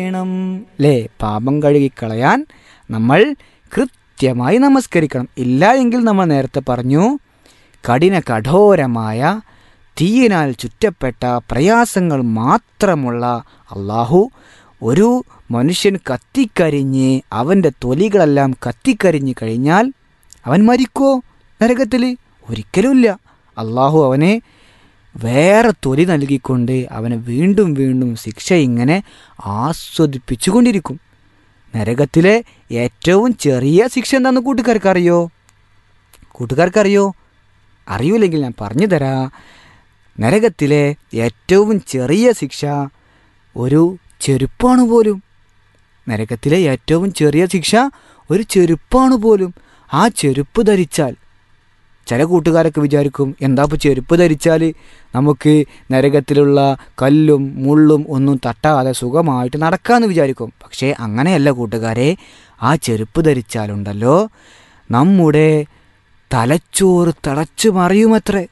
വേണം അല്ലേ പാപം കഴുകിക്കളയാൻ നമ്മൾ കൃത്യമായി നമസ്കരിക്കണം ഇല്ല എങ്കിൽ നമ്മൾ നേരത്തെ പറഞ്ഞു കഠിന കഠോരമായ തീയിനാൽ ചുറ്റപ്പെട്ട പ്രയാസങ്ങൾ മാത്രമുള്ള അള്ളാഹു ഒരു മനുഷ്യൻ കത്തിക്കരിഞ്ഞ് അവൻ്റെ തൊലികളെല്ലാം കത്തിക്കരിഞ്ഞ് കഴിഞ്ഞാൽ അവൻ മരിക്കുമോ നരകത്തിൽ ഒരിക്കലുമില്ല അള്ളാഹു അവനെ വേറെ തൊലി നൽകിക്കൊണ്ട് അവനെ വീണ്ടും വീണ്ടും ശിക്ഷ ഇങ്ങനെ ആസ്വദിപ്പിച്ചുകൊണ്ടിരിക്കും നരകത്തിലെ ഏറ്റവും ചെറിയ ശിക്ഷ എന്താണെന്ന് കൂട്ടുകാർക്ക് അറിയോ കൂട്ടുകാർക്ക് അറിയോ അറിയൂലെങ്കിൽ ഞാൻ പറഞ്ഞു തരാം നരകത്തിലെ ഏറ്റവും ചെറിയ ശിക്ഷ ഒരു ചെരുപ്പാണ് പോലും നരകത്തിലെ ഏറ്റവും ചെറിയ ശിക്ഷ ഒരു ചെരുപ്പാണ് പോലും ആ ചെരുപ്പ് ധരിച്ചാൽ ചില കൂട്ടുകാരൊക്കെ വിചാരിക്കും എന്താ ഇപ്പോൾ ചെരുപ്പ് ധരിച്ചാൽ നമുക്ക് നരകത്തിലുള്ള കല്ലും മുള്ളും ഒന്നും തട്ടാതെ സുഖമായിട്ട് നടക്കാമെന്ന് വിചാരിക്കും പക്ഷേ അങ്ങനെയല്ല കൂട്ടുകാരെ ആ ചെരുപ്പ് ധരിച്ചാലുണ്ടല്ലോ നമ്മുടെ തലച്ചോറ് തിളച്ചു മറിയുമത്രേ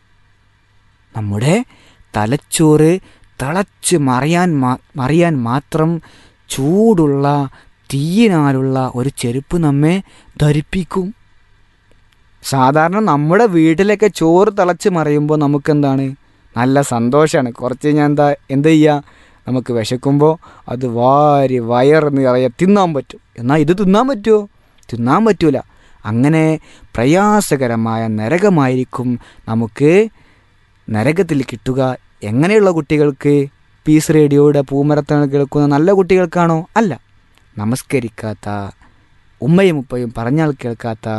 നമ്മുടെ തലച്ചോറ് തിളച്ച് മറിയാൻ മാ- മറിയാൻ മാത്രം ചൂടുള്ള തീയിനാലുള്ള ഒരു ചെരുപ്പ് നമ്മെ ധരിപ്പിക്കും സാധാരണ നമ്മുടെ വീട്ടിലൊക്കെ ചോറ് തിളച്ച് മറിയുമ്പോൾ നമുക്കെന്താണ് നല്ല സന്തോഷമാണ് കുറച്ച് ഞാൻ എന്താ എന്ത് ചെയ്യുക നമുക്ക് വിശക്കുമ്പോൾ അത് വാരി വയറ് നിറയെ തിന്നാൻ പറ്റും എന്നാൽ ഇത് തിന്നാൻ പറ്റുമോ തിന്നാൻ പറ്റൂല അങ്ങനെ പ്രയാസകരമായ നരകമായിരിക്കും നമുക്ക് നരകത്തിൽ കിട്ടുക എങ്ങനെയുള്ള കുട്ടികൾക്ക് പീസ് റേഡിയോയുടെ പൂമരത്താണ് കേൾക്കുന്ന നല്ല കുട്ടികൾക്കാണോ അല്ല നമസ്കരിക്കാത്ത ഉമ്മയും ഉപ്പയും പറഞ്ഞാൽ കേൾക്കാത്ത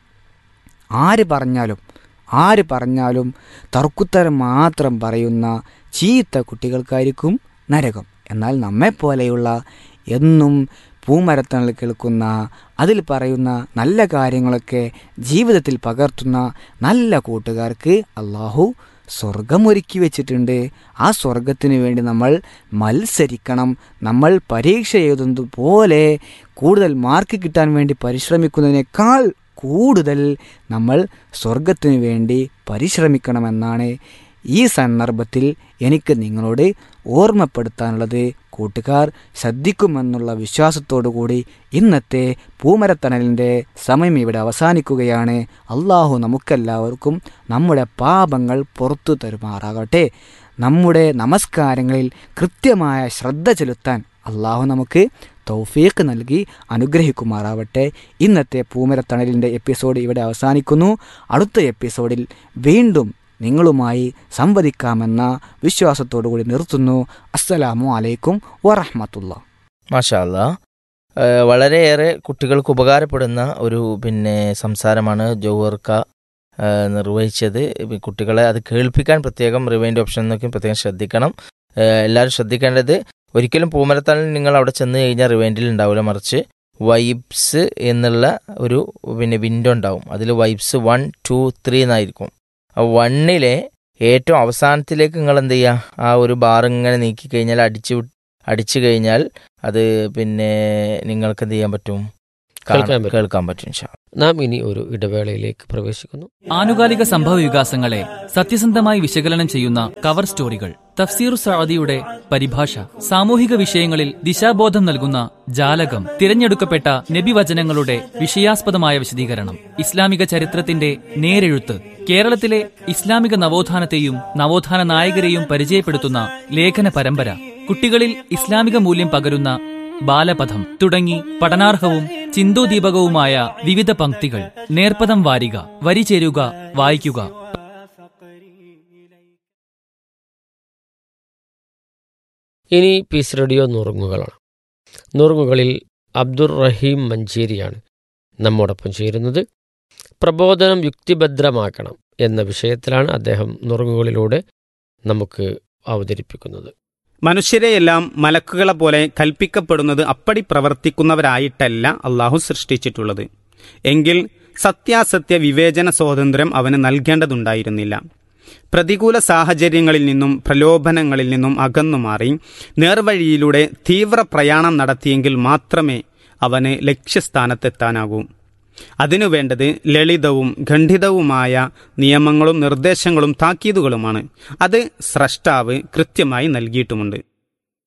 ആര് പറഞ്ഞാലും ആര് പറഞ്ഞാലും തർക്കുത്തരം മാത്രം പറയുന്ന ചീത്ത കുട്ടികൾക്കായിരിക്കും നരകം എന്നാൽ നമ്മെപ്പോലെയുള്ള എന്നും പൂമരത്തണൽ കേൾക്കുന്ന അതിൽ പറയുന്ന നല്ല കാര്യങ്ങളൊക്കെ ജീവിതത്തിൽ പകർത്തുന്ന നല്ല കൂട്ടുകാർക്ക് അള്ളാഹു സ്വർഗം ഒരുക്കി വെച്ചിട്ടുണ്ട് ആ സ്വർഗത്തിന് വേണ്ടി നമ്മൾ മത്സരിക്കണം നമ്മൾ പരീക്ഷ എഴുതുന്നത് പോലെ കൂടുതൽ മാർക്ക് കിട്ടാൻ വേണ്ടി പരിശ്രമിക്കുന്നതിനേക്കാൾ കൂടുതൽ നമ്മൾ സ്വർഗത്തിനു വേണ്ടി പരിശ്രമിക്കണമെന്നാണ് ഈ സന്ദർഭത്തിൽ എനിക്ക് നിങ്ങളോട് ഓർമ്മപ്പെടുത്താനുള്ളത് കൂട്ടുകാർ ശ്രദ്ധിക്കുമെന്നുള്ള വിശ്വാസത്തോടു കൂടി ഇന്നത്തെ പൂമരത്തണലിൻ്റെ സമയം ഇവിടെ അവസാനിക്കുകയാണ് അള്ളാഹു നമുക്കെല്ലാവർക്കും നമ്മുടെ പാപങ്ങൾ പുറത്തു തരുമാറാകട്ടെ നമ്മുടെ നമസ്കാരങ്ങളിൽ കൃത്യമായ ശ്രദ്ധ ചെലുത്താൻ അള്ളാഹു നമുക്ക് തൗഫീഖ് നൽകി അനുഗ്രഹിക്കുമാറാവട്ടെ ഇന്നത്തെ പൂമരത്തണലിൻ്റെ എപ്പിസോഡ് ഇവിടെ അവസാനിക്കുന്നു അടുത്ത എപ്പിസോഡിൽ വീണ്ടും നിങ്ങളുമായി സംവദിക്കാമെന്ന വിശ്വാസത്തോടു കൂടി നിർത്തുന്നു അസ്സലാമു അലൈക്കും വറഹമത്തുള്ള മാഷാല്ല വളരെയേറെ കുട്ടികൾക്ക് ഉപകാരപ്പെടുന്ന ഒരു പിന്നെ സംസാരമാണ് ജൗഹർക്ക ഏഹ്, നിർവഹിച്ചത് ഇപ്പൊ കുട്ടികളെ അത് കേൾപ്പിക്കാൻ പ്രത്യേകം റിവൈൻഡ് ഓപ്ഷൻ നോക്കി പ്രത്യേകം ശ്രദ്ധിക്കണം ഏഹ്, എല്ലാവരും ശ്രദ്ധിക്കേണ്ടത് ഒരിക്കലും പൂമരത്താളിൽ നിങ്ങൾ അവിടെ ചെന്ന് കഴിഞ്ഞാൽ റിവൈൻഡിൽ ഉണ്ടാവില്ല മറിച്ച് വൈബ്സ് എന്നുള്ള ഒരു പിന്നെ വിൻഡോ ഉണ്ടാവും അതിൽ വൈബ്സ് വൺ ടു ത്രീ എന്നായിരിക്കും ആ വണ്ണിലെ ഏറ്റവും അവസാനത്തിലേക്ക് നിങ്ങൾ എന്ത് ചെയ്യുക ആ ഒരു ബാർ ഇങ്ങനെ നീക്കി കഴിഞ്ഞാൽ അടിച്ചു വിട്ട് അടിച്ചു കഴിഞ്ഞാൽ അത് പിന്നെ നിങ്ങൾക്ക് എന്ത് ചെയ്യാൻ പറ്റും കാണാൻ- കേൾക്കാൻ പറ്റും. കേൾക്കാൻ പറ്റും ഇൻഷാ അല്ലാ. നാം ഇനി ഒരു ഇടവേളയിലേക്ക് പ്രവേശിക്കുന്നു ആനുകാലിക സംഭവ വികാസങ്ങളെ സത്യസന്ധമായി വിശകലനം ചെയ്യുന്ന കവർ സ്റ്റോറികൾ തഫ്സീർ സഅദിയുടെ പരിഭാഷ സാമൂഹിക വിഷയങ്ങളിൽ ദിശാബോധം നൽകുന്ന ജാലകം തിരഞ്ഞെടുക്കപ്പെട്ട നബിവചനങ്ങളുടെ വിഷയാസ്പദമായ വിശദീകരണം ഇസ്ലാമിക ചരിത്രത്തിന്റെ നേരെഴുത്ത് കേരളത്തിലെ ഇസ്ലാമിക നവോത്ഥാനത്തെയും നവോത്ഥാന നായകരെയും പരിചയപ്പെടുത്തുന്ന ലേഖന പരമ്പര കുട്ടികളിൽ ഇസ്ലാമിക മൂല്യം പകരുന്ന ബാലപഥം തുടങ്ങി പഠനാർഹവും ചിന്തോദീപകവുമായ വിവിധ പംക്തികൾ നേർപ്പദം വാരിക വരി ചേരുക വായിക്കുക ഇനി പീസ് റേഡിയോ നുറുങ്ങുകളാണ് നുറുങ്ങുകളിൽ അബ്ദുർ റഹീം മഞ്ചേരിയാണ് നമ്മോടൊപ്പം ചേരുന്നത് പ്രബോധനം യുക്തിഭദ്രമാക്കണം എന്ന വിഷയത്തിലാണ് അദ്ദേഹം നുറുങ്ങുകളിലൂടെ നമുക്ക് അവതരിപ്പിക്കുന്നത് മനുഷ്യരെയെല്ലാം മലക്കുകളെ പോലെ കൽപ്പിക്കപ്പെടുന്നത് അപ്പടി പ്രവർത്തിക്കുന്നവരായിട്ടല്ല അള്ളാഹു സൃഷ്ടിച്ചിട്ടുള്ളത് എങ്കിൽ സത്യാസത്യ വിവേചന സ്വാതന്ത്ര്യം അവന് നൽകേണ്ടതുണ്ടായിരുന്നില്ല പ്രതികൂല സാഹചര്യങ്ങളിൽ നിന്നും പ്രലോഭനങ്ങളിൽ നിന്നും അകന്നുമാറി നേർവഴിയിലൂടെ തീവ്ര പ്രയാണം നടത്തിയെങ്കിൽ മാത്രമേ അവന് ലക്ഷ്യസ്ഥാനത്തെത്താനാകൂ അതിനു വേണ്ടത് ലളിതവും ഖണ്ഡിതവുമായ നിയമങ്ങളും നിർദ്ദേശങ്ങളും താക്കീതുകളുമാണ് അത് സ്രഷ്ടാവ് കൃത്യമായി നൽകിയിട്ടുമുണ്ട്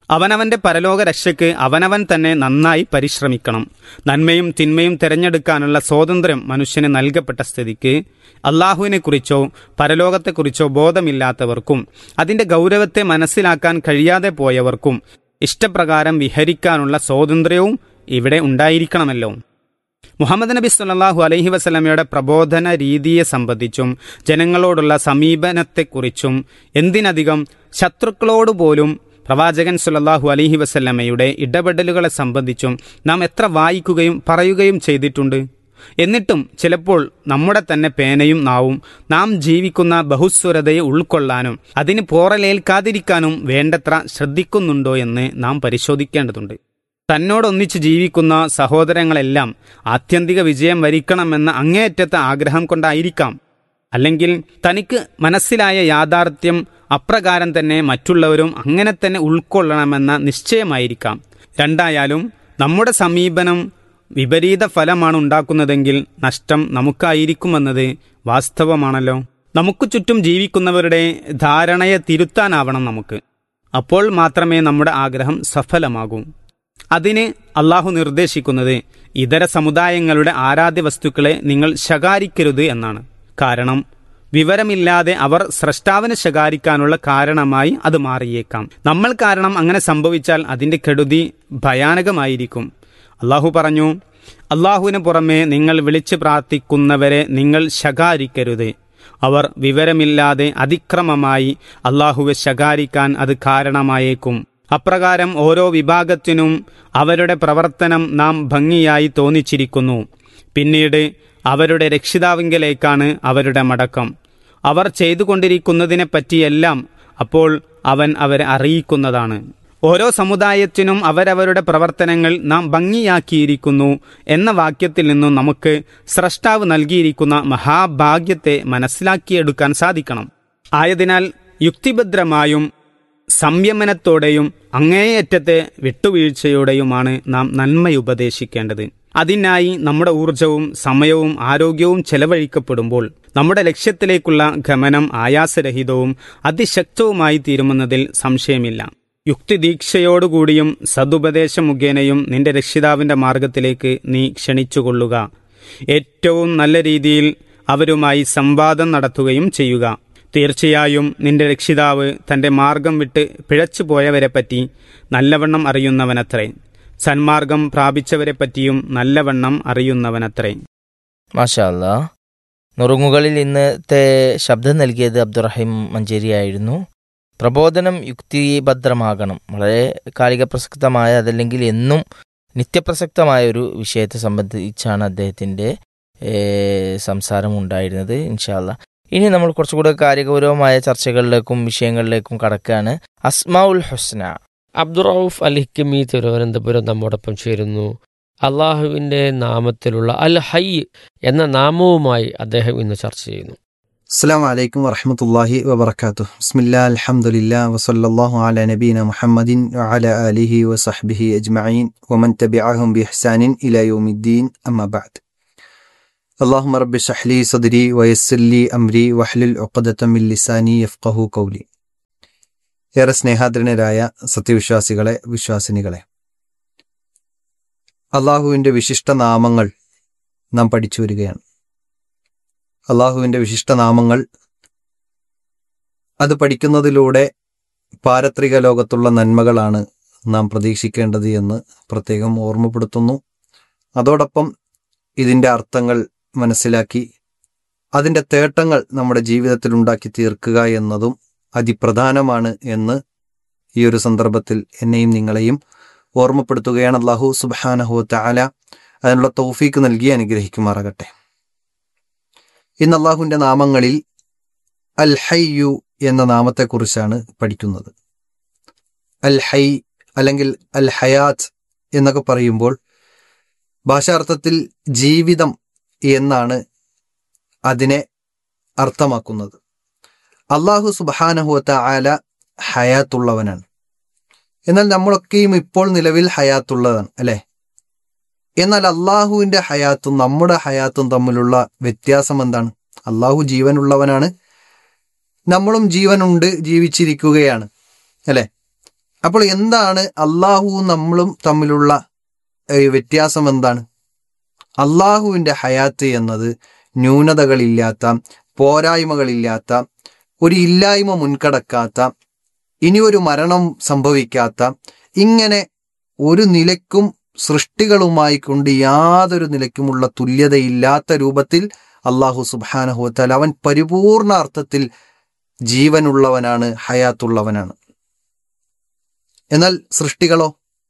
അവനവന്റെ പരലോക രക്ഷയ്ക്ക് അവനവൻ തന്നെ നന്നായി പരിശ്രമിക്കണം നന്മയും തിന്മയും തിരഞ്ഞെടുക്കാനുള്ള സ്വാതന്ത്ര്യം മനുഷ്യന് നൽകപ്പെട്ട സ്ഥിതിക്ക് അള്ളാഹുവിനെക്കുറിച്ചോ പരലോകത്തെക്കുറിച്ചോ ബോധമില്ലാത്തവർക്കും അതിന്റെ ഗൗരവത്തെ മനസ്സിലാക്കാൻ കഴിയാതെ പോയവർക്കും ഇഷ്ടപ്രകാരം വിഹരിക്കാനുള്ള സ്വാതന്ത്ര്യവും ഇവിടെ ഉണ്ടായിരിക്കണമല്ലോ മുഹമ്മദ് നബി സല്ലല്ലാഹു അലൈഹി വസല്ലമയുടെ പ്രബോധന രീതിയെ സംബന്ധിച്ചും ജനങ്ങളോടുള്ള സമീപനത്തെക്കുറിച്ചും എന്തിനധികം ശത്രുക്കളോട് പോലും പ്രവാചകൻ സുല്ലല്ലാഹു അലൈഹി വസല്ലമയുടെ ഇടപെടലുകളെ സംബന്ധിച്ചും നാം എത്ര വായിക്കുകയും പറയുകയും ചെയ്തിട്ടുണ്ട് എന്നിട്ടും ചിലപ്പോൾ നമ്മുടെ തന്നെ പേനയും നാവും നാം ജീവിക്കുന്ന ബഹുസ്വരതയെ ഉൾക്കൊള്ളാനും അതിന് പോറലേൽക്കാതിരിക്കാനും വേണ്ടത്ര ശ്രദ്ധിക്കുന്നുണ്ടോ എന്ന് നാം പരിശോധിക്കേണ്ടതുണ്ട് തന്നോടൊന്നിച്ച് ജീവിക്കുന്ന സഹോദരങ്ങളെല്ലാം ആത്യന്തിക വിജയം വരിക്കണമെന്ന അങ്ങേയറ്റത്തെ ആഗ്രഹം കൊണ്ടായിരിക്കാം അല്ലെങ്കിൽ തനിക്ക് മനസ്സിലായ യാഥാർത്ഥ്യം അപ്രകാരം തന്നെ മറ്റുള്ളവരും അങ്ങനെ തന്നെ ഉൾക്കൊള്ളണമെന്ന നിശ്ചയമായിരിക്കാം രണ്ടായാലും നമ്മുടെ സമീപനം വിപരീത ഫലമാണ് ഉണ്ടാക്കുന്നതെങ്കിൽ നഷ്ടം നമുക്കായിരിക്കുമെന്നത് വാസ്തവമാണല്ലോ നമുക്ക് ചുറ്റും ജീവിക്കുന്നവരുടെ ധാരണയെ തിരുത്താനാവണം നമുക്ക് അപ്പോൾ മാത്രമേ നമ്മുടെ ആഗ്രഹം സഫലമാകൂ അതിന് അള്ളാഹു നിർദ്ദേശിക്കുന്നത് ഇതര സമുദായങ്ങളുടെ ആരാധ്യ വസ്തുക്കളെ നിങ്ങൾ ശകാരിക്കരുത് എന്നാണ് കാരണം വിവരമില്ലാതെ അവർ സ്രഷ്ടാവിനെ ശകാരിക്കാനുള്ള കാരണമായി അത് മാറിയേക്കാം നമ്മൾ കാരണം അങ്ങനെ സംഭവിച്ചാൽ അതിന്റെ കെടുതി ഭയാനകമായിരിക്കും അള്ളാഹു പറഞ്ഞു അള്ളാഹുവിന് പുറമെ നിങ്ങൾ വിളിച്ചു പ്രാർത്ഥിക്കുന്നവരെ നിങ്ങൾ ശകാരിക്കരുത് അവർ വിവരമില്ലാതെ അതിക്രമമായി അള്ളാഹുവെ ശകാരിക്കാൻ അത് കാരണമായേക്കും അപ്രകാരം ഓരോ വിഭാഗത്തിനും അവരുടെ പ്രവർത്തനം നാം ഭംഗിയായി തോന്നിച്ചിരിക്കുന്നു പിന്നീട് അവരുടെ രക്ഷിതാവിങ്കലേക്കാണ് അവരുടെ മടക്കം അവർ ചെയ്തുകൊണ്ടിരിക്കുന്നതിനെ പറ്റിയെല്ലാം അപ്പോൾ അവൻ അവരെ അറിയിക്കുന്നതാണ് ഓരോ സമുദായത്തിനും അവരവരുടെ പ്രവർത്തനങ്ങൾ നാം ഭംഗിയാക്കിയിരിക്കുന്നു എന്ന വാക്യത്തിൽ നിന്നും നമുക്ക് സ്രഷ്ടാവ് നൽകിയിരിക്കുന്ന മഹാഭാഗ്യത്തെ മനസ്സിലാക്കിയെടുക്കാൻ സാധിക്കണം ആയതിനാൽ യുക്തിഭദ്രമായും സംയമനത്തോടെയും അങ്ങേയറ്റത്തെ വിട്ടുവീഴ്ചയോടെയുമാണ് നാം നന്മയുപദേശിക്കേണ്ടത് അതിനായി നമ്മുടെ ഊർജവും സമയവും ആരോഗ്യവും ചെലവഴിക്കപ്പെടുമ്പോൾ നമ്മുടെ ലക്ഷ്യത്തിലേക്കുള്ള ഗമനം ആയാസരഹിതവും അതിശക്തവുമായി തീരുമെന്നതിൽ സംശയമില്ല യുക്തിദീക്ഷയോടുകൂടിയും സതുപദേശം മുഖേനയും നിന്റെ രക്ഷിതാവിന്റെ മാർഗത്തിലേക്ക് നീ ക്ഷണിച്ചുകൊള്ളുക ഏറ്റവും നല്ല രീതിയിൽ അവരുമായി സംവാദം നടത്തുകയും ചെയ്യുക തീർച്ചയായും നിന്റെ രക്ഷിതാവ് തന്റെ മാർഗം വിട്ട് പിഴച്ചു പോയവരെപ്പറ്റി നല്ലവണ്ണം അറിയുന്നവനത്രേ സന്മാർഗം പ്രാപിച്ചവരെ പറ്റിയും നല്ലവണ്ണം അറിയുന്നവനത്രേ മാഷാ അല്ലാ നുറുങ്ങുകളിൽ ഇന്നത്തെ ശബ്ദം നൽകിയത് അബ്ദുറഹീം മഞ്ചേരിയായിരുന്നു പ്രബോധനം യുക്തിഭദ്രമാകണം വളരെ കാലിക പ്രസക്തമായ അതല്ലെങ്കിൽ എന്നും നിത്യപ്രസക്തമായ ഒരു വിഷയത്തെ സംബന്ധിച്ചാണ് അദ്ദേഹത്തിൻ്റെ സംസാരം ഉണ്ടായിരുന്നത് ഇൻഷാല്ല ഇനി നമ്മൾ കുറച്ചുകൂടെ കാര്യഗൗരവമായ ചർച്ചകളിലേക്കും വിഷയങ്ങളിലേക്കും കടക്കുകയാണ് അസ്മാ ഉൽ ഹുസ്ന അബ്ദുറൌഫ് അൽ ഹിക്കമി തിരുവനന്തപുരം നമ്മോടൊപ്പം ചേരുന്നു അള്ളാഹുവിൻ്റെ നാമത്തിലുള്ള അൽ ഹൈ എന്ന നാമവുമായി അദ്ദേഹം ഇന്ന് ചർച്ച ചെയ്യുന്നു അസ്സാം വലൈക്കും വറഹമത്തല്ലാഹി വബർക്കാത്തു ബിസ്മില്ലാ അൽഹംദുലില്ലാ വസല്ലല്ലാഹു അല നബീന മുഹമ്മദിൻ വഅല ആലിഹി വസഹ്ബിഹി അജ്മഈൻ വമൻ തബിഅഹും ബിഇഹ്സാനിൻ ഇലാ യൗമിദ്ദീൻ അമ്മാ ബഅദ് اللهم رب اشرح لي صدري ويسر لي أمري واحلل عقدة من لساني يفقهوا قولي ഏറെ സ്നേഹാദരനരായ സത്യവിശ്വാസികളെ വിശ്വാസിനികളെ അള്ളാഹുവിൻ്റെ വിശിഷ്ട നാമങ്ങൾ നാം പഠിച്ചു വരികയാണ് അള്ളാഹുവിൻ്റെ വിശിഷ്ട നാമങ്ങൾ അത് പഠിക്കുന്നതിലൂടെ പാരത്രിക ലോകത്തുള്ള നന്മകളാണ് നാം പ്രതീക്ഷിക്കേണ്ടത് എന്ന് പ്രത്യേകം ഓർമ്മപ്പെടുത്തുന്നു അതോടൊപ്പം ഇതിൻ്റെ അർത്ഥങ്ങൾ മനസ്സിലാക്കി അതിൻ്റെ തേട്ടങ്ങൾ നമ്മുടെ ജീവിതത്തിൽ ഉണ്ടാക്കി തീർക്കുക എന്നതും അതിപ്രധാനമാണ് എന്ന് ഈ ഒരു സന്ദർഭത്തിൽ എന്നെയും നിങ്ങളെയും ഓർമ്മപ്പെടുത്തുകയാണ് അള്ളാഹു സുബാനഹു താല അതിനുള്ള തൗഫീക്ക് നൽകി അനുഗ്രഹിക്കുമാറാകട്ടെ ഇന്ന് അള്ളാഹുവിൻ്റെ നാമങ്ങളിൽ അൽ ഹയ്യു എന്ന നാമത്തെക്കുറിച്ചാണ് പഠിക്കുന്നത് അൽ ഹൈ അല്ലെങ്കിൽ അൽ ഹയാത്ത് എന്നൊക്കെ പറയുമ്പോൾ ഭാഷാർത്ഥത്തിൽ ജീവിതം എന്നാണ് അതിനെ അർത്ഥമാക്കുന്നത് അള്ളാഹു സുബാനഹുവത്ത ആല ഹയാത്തുള്ളവനാണ് എന്നാൽ നമ്മളൊക്കെയും ഇപ്പോൾ നിലവിൽ ഹയാത്തുള്ളതാണ് അല്ലെ എന്നാൽ അള്ളാഹുവിന്റെ ഹയാത്തും നമ്മുടെ ഹയാത്തും തമ്മിലുള്ള വ്യത്യാസം എന്താണ് അള്ളാഹു ജീവനുള്ളവനാണ് നമ്മളും ജീവനുണ്ട് ജീവിച്ചിരിക്കുകയാണ് അല്ലെ അപ്പോൾ എന്താണ് അള്ളാഹുവും നമ്മളും തമ്മിലുള്ള ഏഹ്, വ്യത്യാസം എന്താണ് അള്ളാഹുവിൻ്റെ ഹയാത്ത് എന്നത് ന്യൂനതകളില്ലാത്ത പോരായ്മകളില്ലാത്ത ഒരു ഇല്ലായ്മ മുൻകടക്കാത്ത ഇനി ഒരു മരണം സംഭവിക്കാത്ത ഇങ്ങനെ ഒരു നിലക്കും സൃഷ്ടികളുമായി കൊണ്ട് യാതൊരു നിലക്കുമുള്ള തുല്യതയില്ലാത്ത രൂപത്തിൽ അള്ളാഹു സുബാനഹുത്താൽ അവൻ പരിപൂർണ അർത്ഥത്തിൽ ജീവനുള്ളവനാണ് ഹയാത്തുള്ളവനാണ് എന്നാൽ സൃഷ്ടികളോ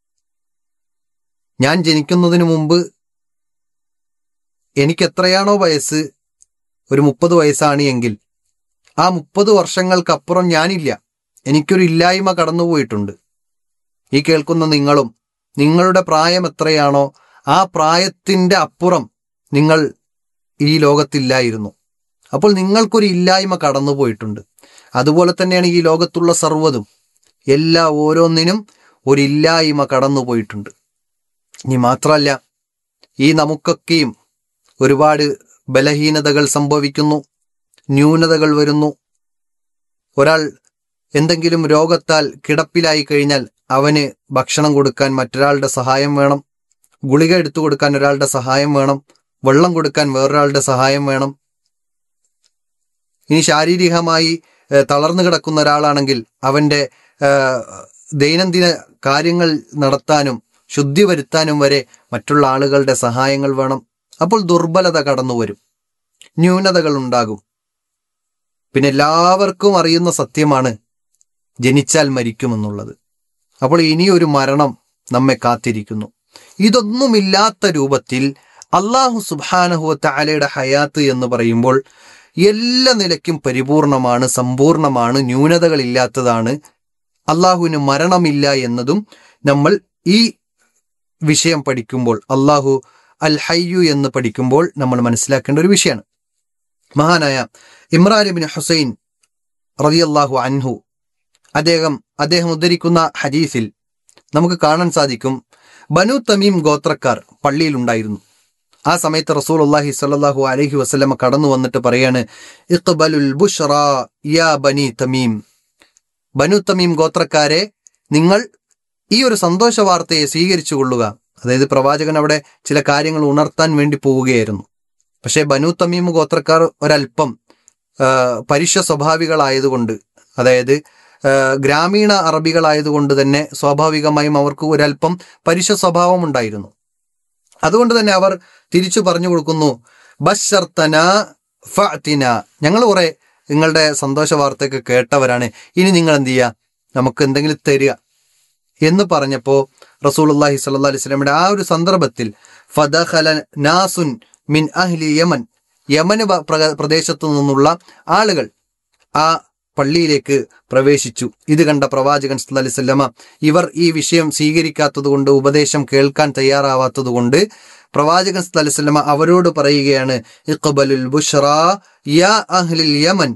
ഞാൻ ജനിക്കുന്നതിന് മുമ്പ് എനിക്ക് എത്രയാണോ വയസ്സ് ഒരു മുപ്പത് വയസ്സാണ് എങ്കിൽ ആ മുപ്പത് വർഷങ്ങൾക്കപ്പുറം ഞാനില്ല എനിക്കൊരു ഇല്ലായ്മ കടന്നുപോയിട്ടുണ്ട് ഈ കേൾക്കുന്ന നിങ്ങളും നിങ്ങളുടെ പ്രായം എത്രയാണോ ആ പ്രായത്തിന്റെ അപ്പുറം നിങ്ങൾ ഈ ലോകത്തില്ലായിരുന്നു അപ്പോൾ നിങ്ങൾക്കൊരു ഇല്ലായ്മ കടന്നുപോയിട്ടുണ്ട് അതുപോലെ തന്നെയാണ് ഈ ലോകത്തുള്ള സർവ്വതും എല്ലാ ഓരോന്നിനും ഒരു ഇല്ലായ്മ കടന്നുപോയിട്ടുണ്ട് ഇനി മാത്രമല്ല ഈ നമുക്കൊക്കെയും ഒരുപാട് ബലഹീനതകൾ സംഭവിക്കുന്നു ന്യൂനതകൾ വരുന്നു ഒരാൾ എന്തെങ്കിലും രോഗത്താൽ കിടപ്പിലായി കഴിഞ്ഞാൽ അവന് ഭക്ഷണം കൊടുക്കാൻ മറ്റൊരാളുടെ സഹായം വേണം ഗുളിക എടുത്തു കൊടുക്കാൻ ഒരാളുടെ സഹായം വേണം വെള്ളം കൊടുക്കാൻ വേറൊരാളുടെ സഹായം വേണം ഇനി ശാരീരികമായി ഏഹ്, തളർന്നു കിടക്കുന്ന ഒരാളാണെങ്കിൽ അവന്റെ ഏഹ്, ദൈനംദിന കാര്യങ്ങൾ നടത്താനും ശുദ്ധി വരുത്താനും വരെ മറ്റുള്ള ആളുകളുടെ സഹായങ്ങൾ വേണം അപ്പോൾ ദുർബലത കടന്നു വരും ന്യൂനതകൾ ഉണ്ടാകും പിന്നെ എല്ലാവർക്കും അറിയുന്ന സത്യമാണ് ജനിച്ചാൽ മരിക്കുമെന്നുള്ളത് അപ്പോൾ ഇനിയൊരു മരണം നമ്മെ കാത്തിരിക്കുന്നു ഇതൊന്നുമില്ലാത്ത രൂപത്തിൽ അള്ളാഹു സുബാനഹുവത്ത അലയുടെ ഹയാത്ത് എന്ന് പറയുമ്പോൾ എല്ലാ നിലയ്ക്കും പരിപൂർണമാണ് സമ്പൂർണമാണ് ന്യൂനതകളില്ലാത്തതാണ് അള്ളാഹുവിന് മരണമില്ല എന്നതും നമ്മൾ ഈ വിഷയം പഠിക്കുമ്പോൾ അള്ളാഹു അൽ ഹയ്യു എന്ന് പഠിക്കുമ്പോൾ നമ്മൾ മനസ്സിലാക്കേണ്ട ഒരു വിഷയമാണ് മഹാനായ ഇമ്രാൻ ബിൻ ഹുസൈൻ റളിയല്ലാഹു അൻഹു അദ്ദേഹം അദ്ദേഹം ഉദ്ധരിക്കുന്ന ഹദീസിൽ നമുക്ക് കാണാൻ സാധിക്കും ബനു തമീം ഗോത്രക്കാർ പള്ളിയിലുണ്ടായിരുന്നു ആ സമയത്ത് റസൂൽ അള്ളാഹി സ്വല്ലല്ലാഹു അലൈഹി വസല്ലമ കടന്നു വന്നിട്ട് പറയാണ് ഇഖ്ബലുൽ ബുഷ്റ യാ ബനി തമീം ബനു തമീം ഗോത്രക്കാരെ നിങ്ങൾ ഈ ഒരു സന്തോഷ വാർത്തയെ സ്വീകരിച്ചു കൊള്ളുക അതായത് പ്രവാചകൻ അവിടെ ചില കാര്യങ്ങൾ ഉണർത്താൻ വേണ്ടി പോവുകയായിരുന്നു പക്ഷേ ബനു തമീം ഗോത്രക്കാർ ഒരല്പം ആ, പരുഷ സ്വഭാവികളായതുകൊണ്ട് അതായത് ആ, ഗ്രാമീണ അറബികളായതുകൊണ്ട് തന്നെ സ്വാഭാവികമായും അവർക്ക് ഒരല്പം പരുഷ സ്വഭാവം ഉണ്ടായിരുന്നു അതുകൊണ്ട് തന്നെ അവർ തിരിച്ചു പറഞ്ഞു കൊടുക്കുന്നു ബഷർത്തന ഫഅ്തിന ഞങ്ങൾ കുറെ നിങ്ങളുടെ സന്തോഷ വാർത്തയൊക്കെ കേട്ടവരാണ് ഇനി നിങ്ങൾ എന്ത് ചെയ്യുക നമുക്ക് എന്തെങ്കിലും തരിക എന്ന് പറഞ്ഞപ്പോൾ റസൂലുള്ളാഹി സ്വല്ലല്ലാഹി അലൈഹി വസല്ലമയുടെ ആ ഒരു സന്ദർഭത്തിൽ ഫദഖല നാസുൻ മിൻ അഹ്ലി യമൻ യമന് പ- പ്രക- പ്രദേശത്തു നിന്നുള്ള ആളുകൾ ആ പള്ളിയിലേക്ക് പ്രവേശിച്ചു ഇത് കണ്ട പ്രവാചകൻ സല്ലല്ലാഹി അലൈഹി വസല്ലമ ഇവർ ഈ വിഷയം സ്വീകരിക്കാത്തതുകൊണ്ട് ഉപദേശം കേൾക്കാൻ തയ്യാറാവാത്തതുകൊണ്ട് പ്രവാചകൻ സല്ലല്ലാഹി അലൈഹി വസല്ലമ അവരോട് പറയുകയാണ് ഇഖ്ബലുൽ ബുഷ്റ യാ അഹ്ലിൽ യമൻ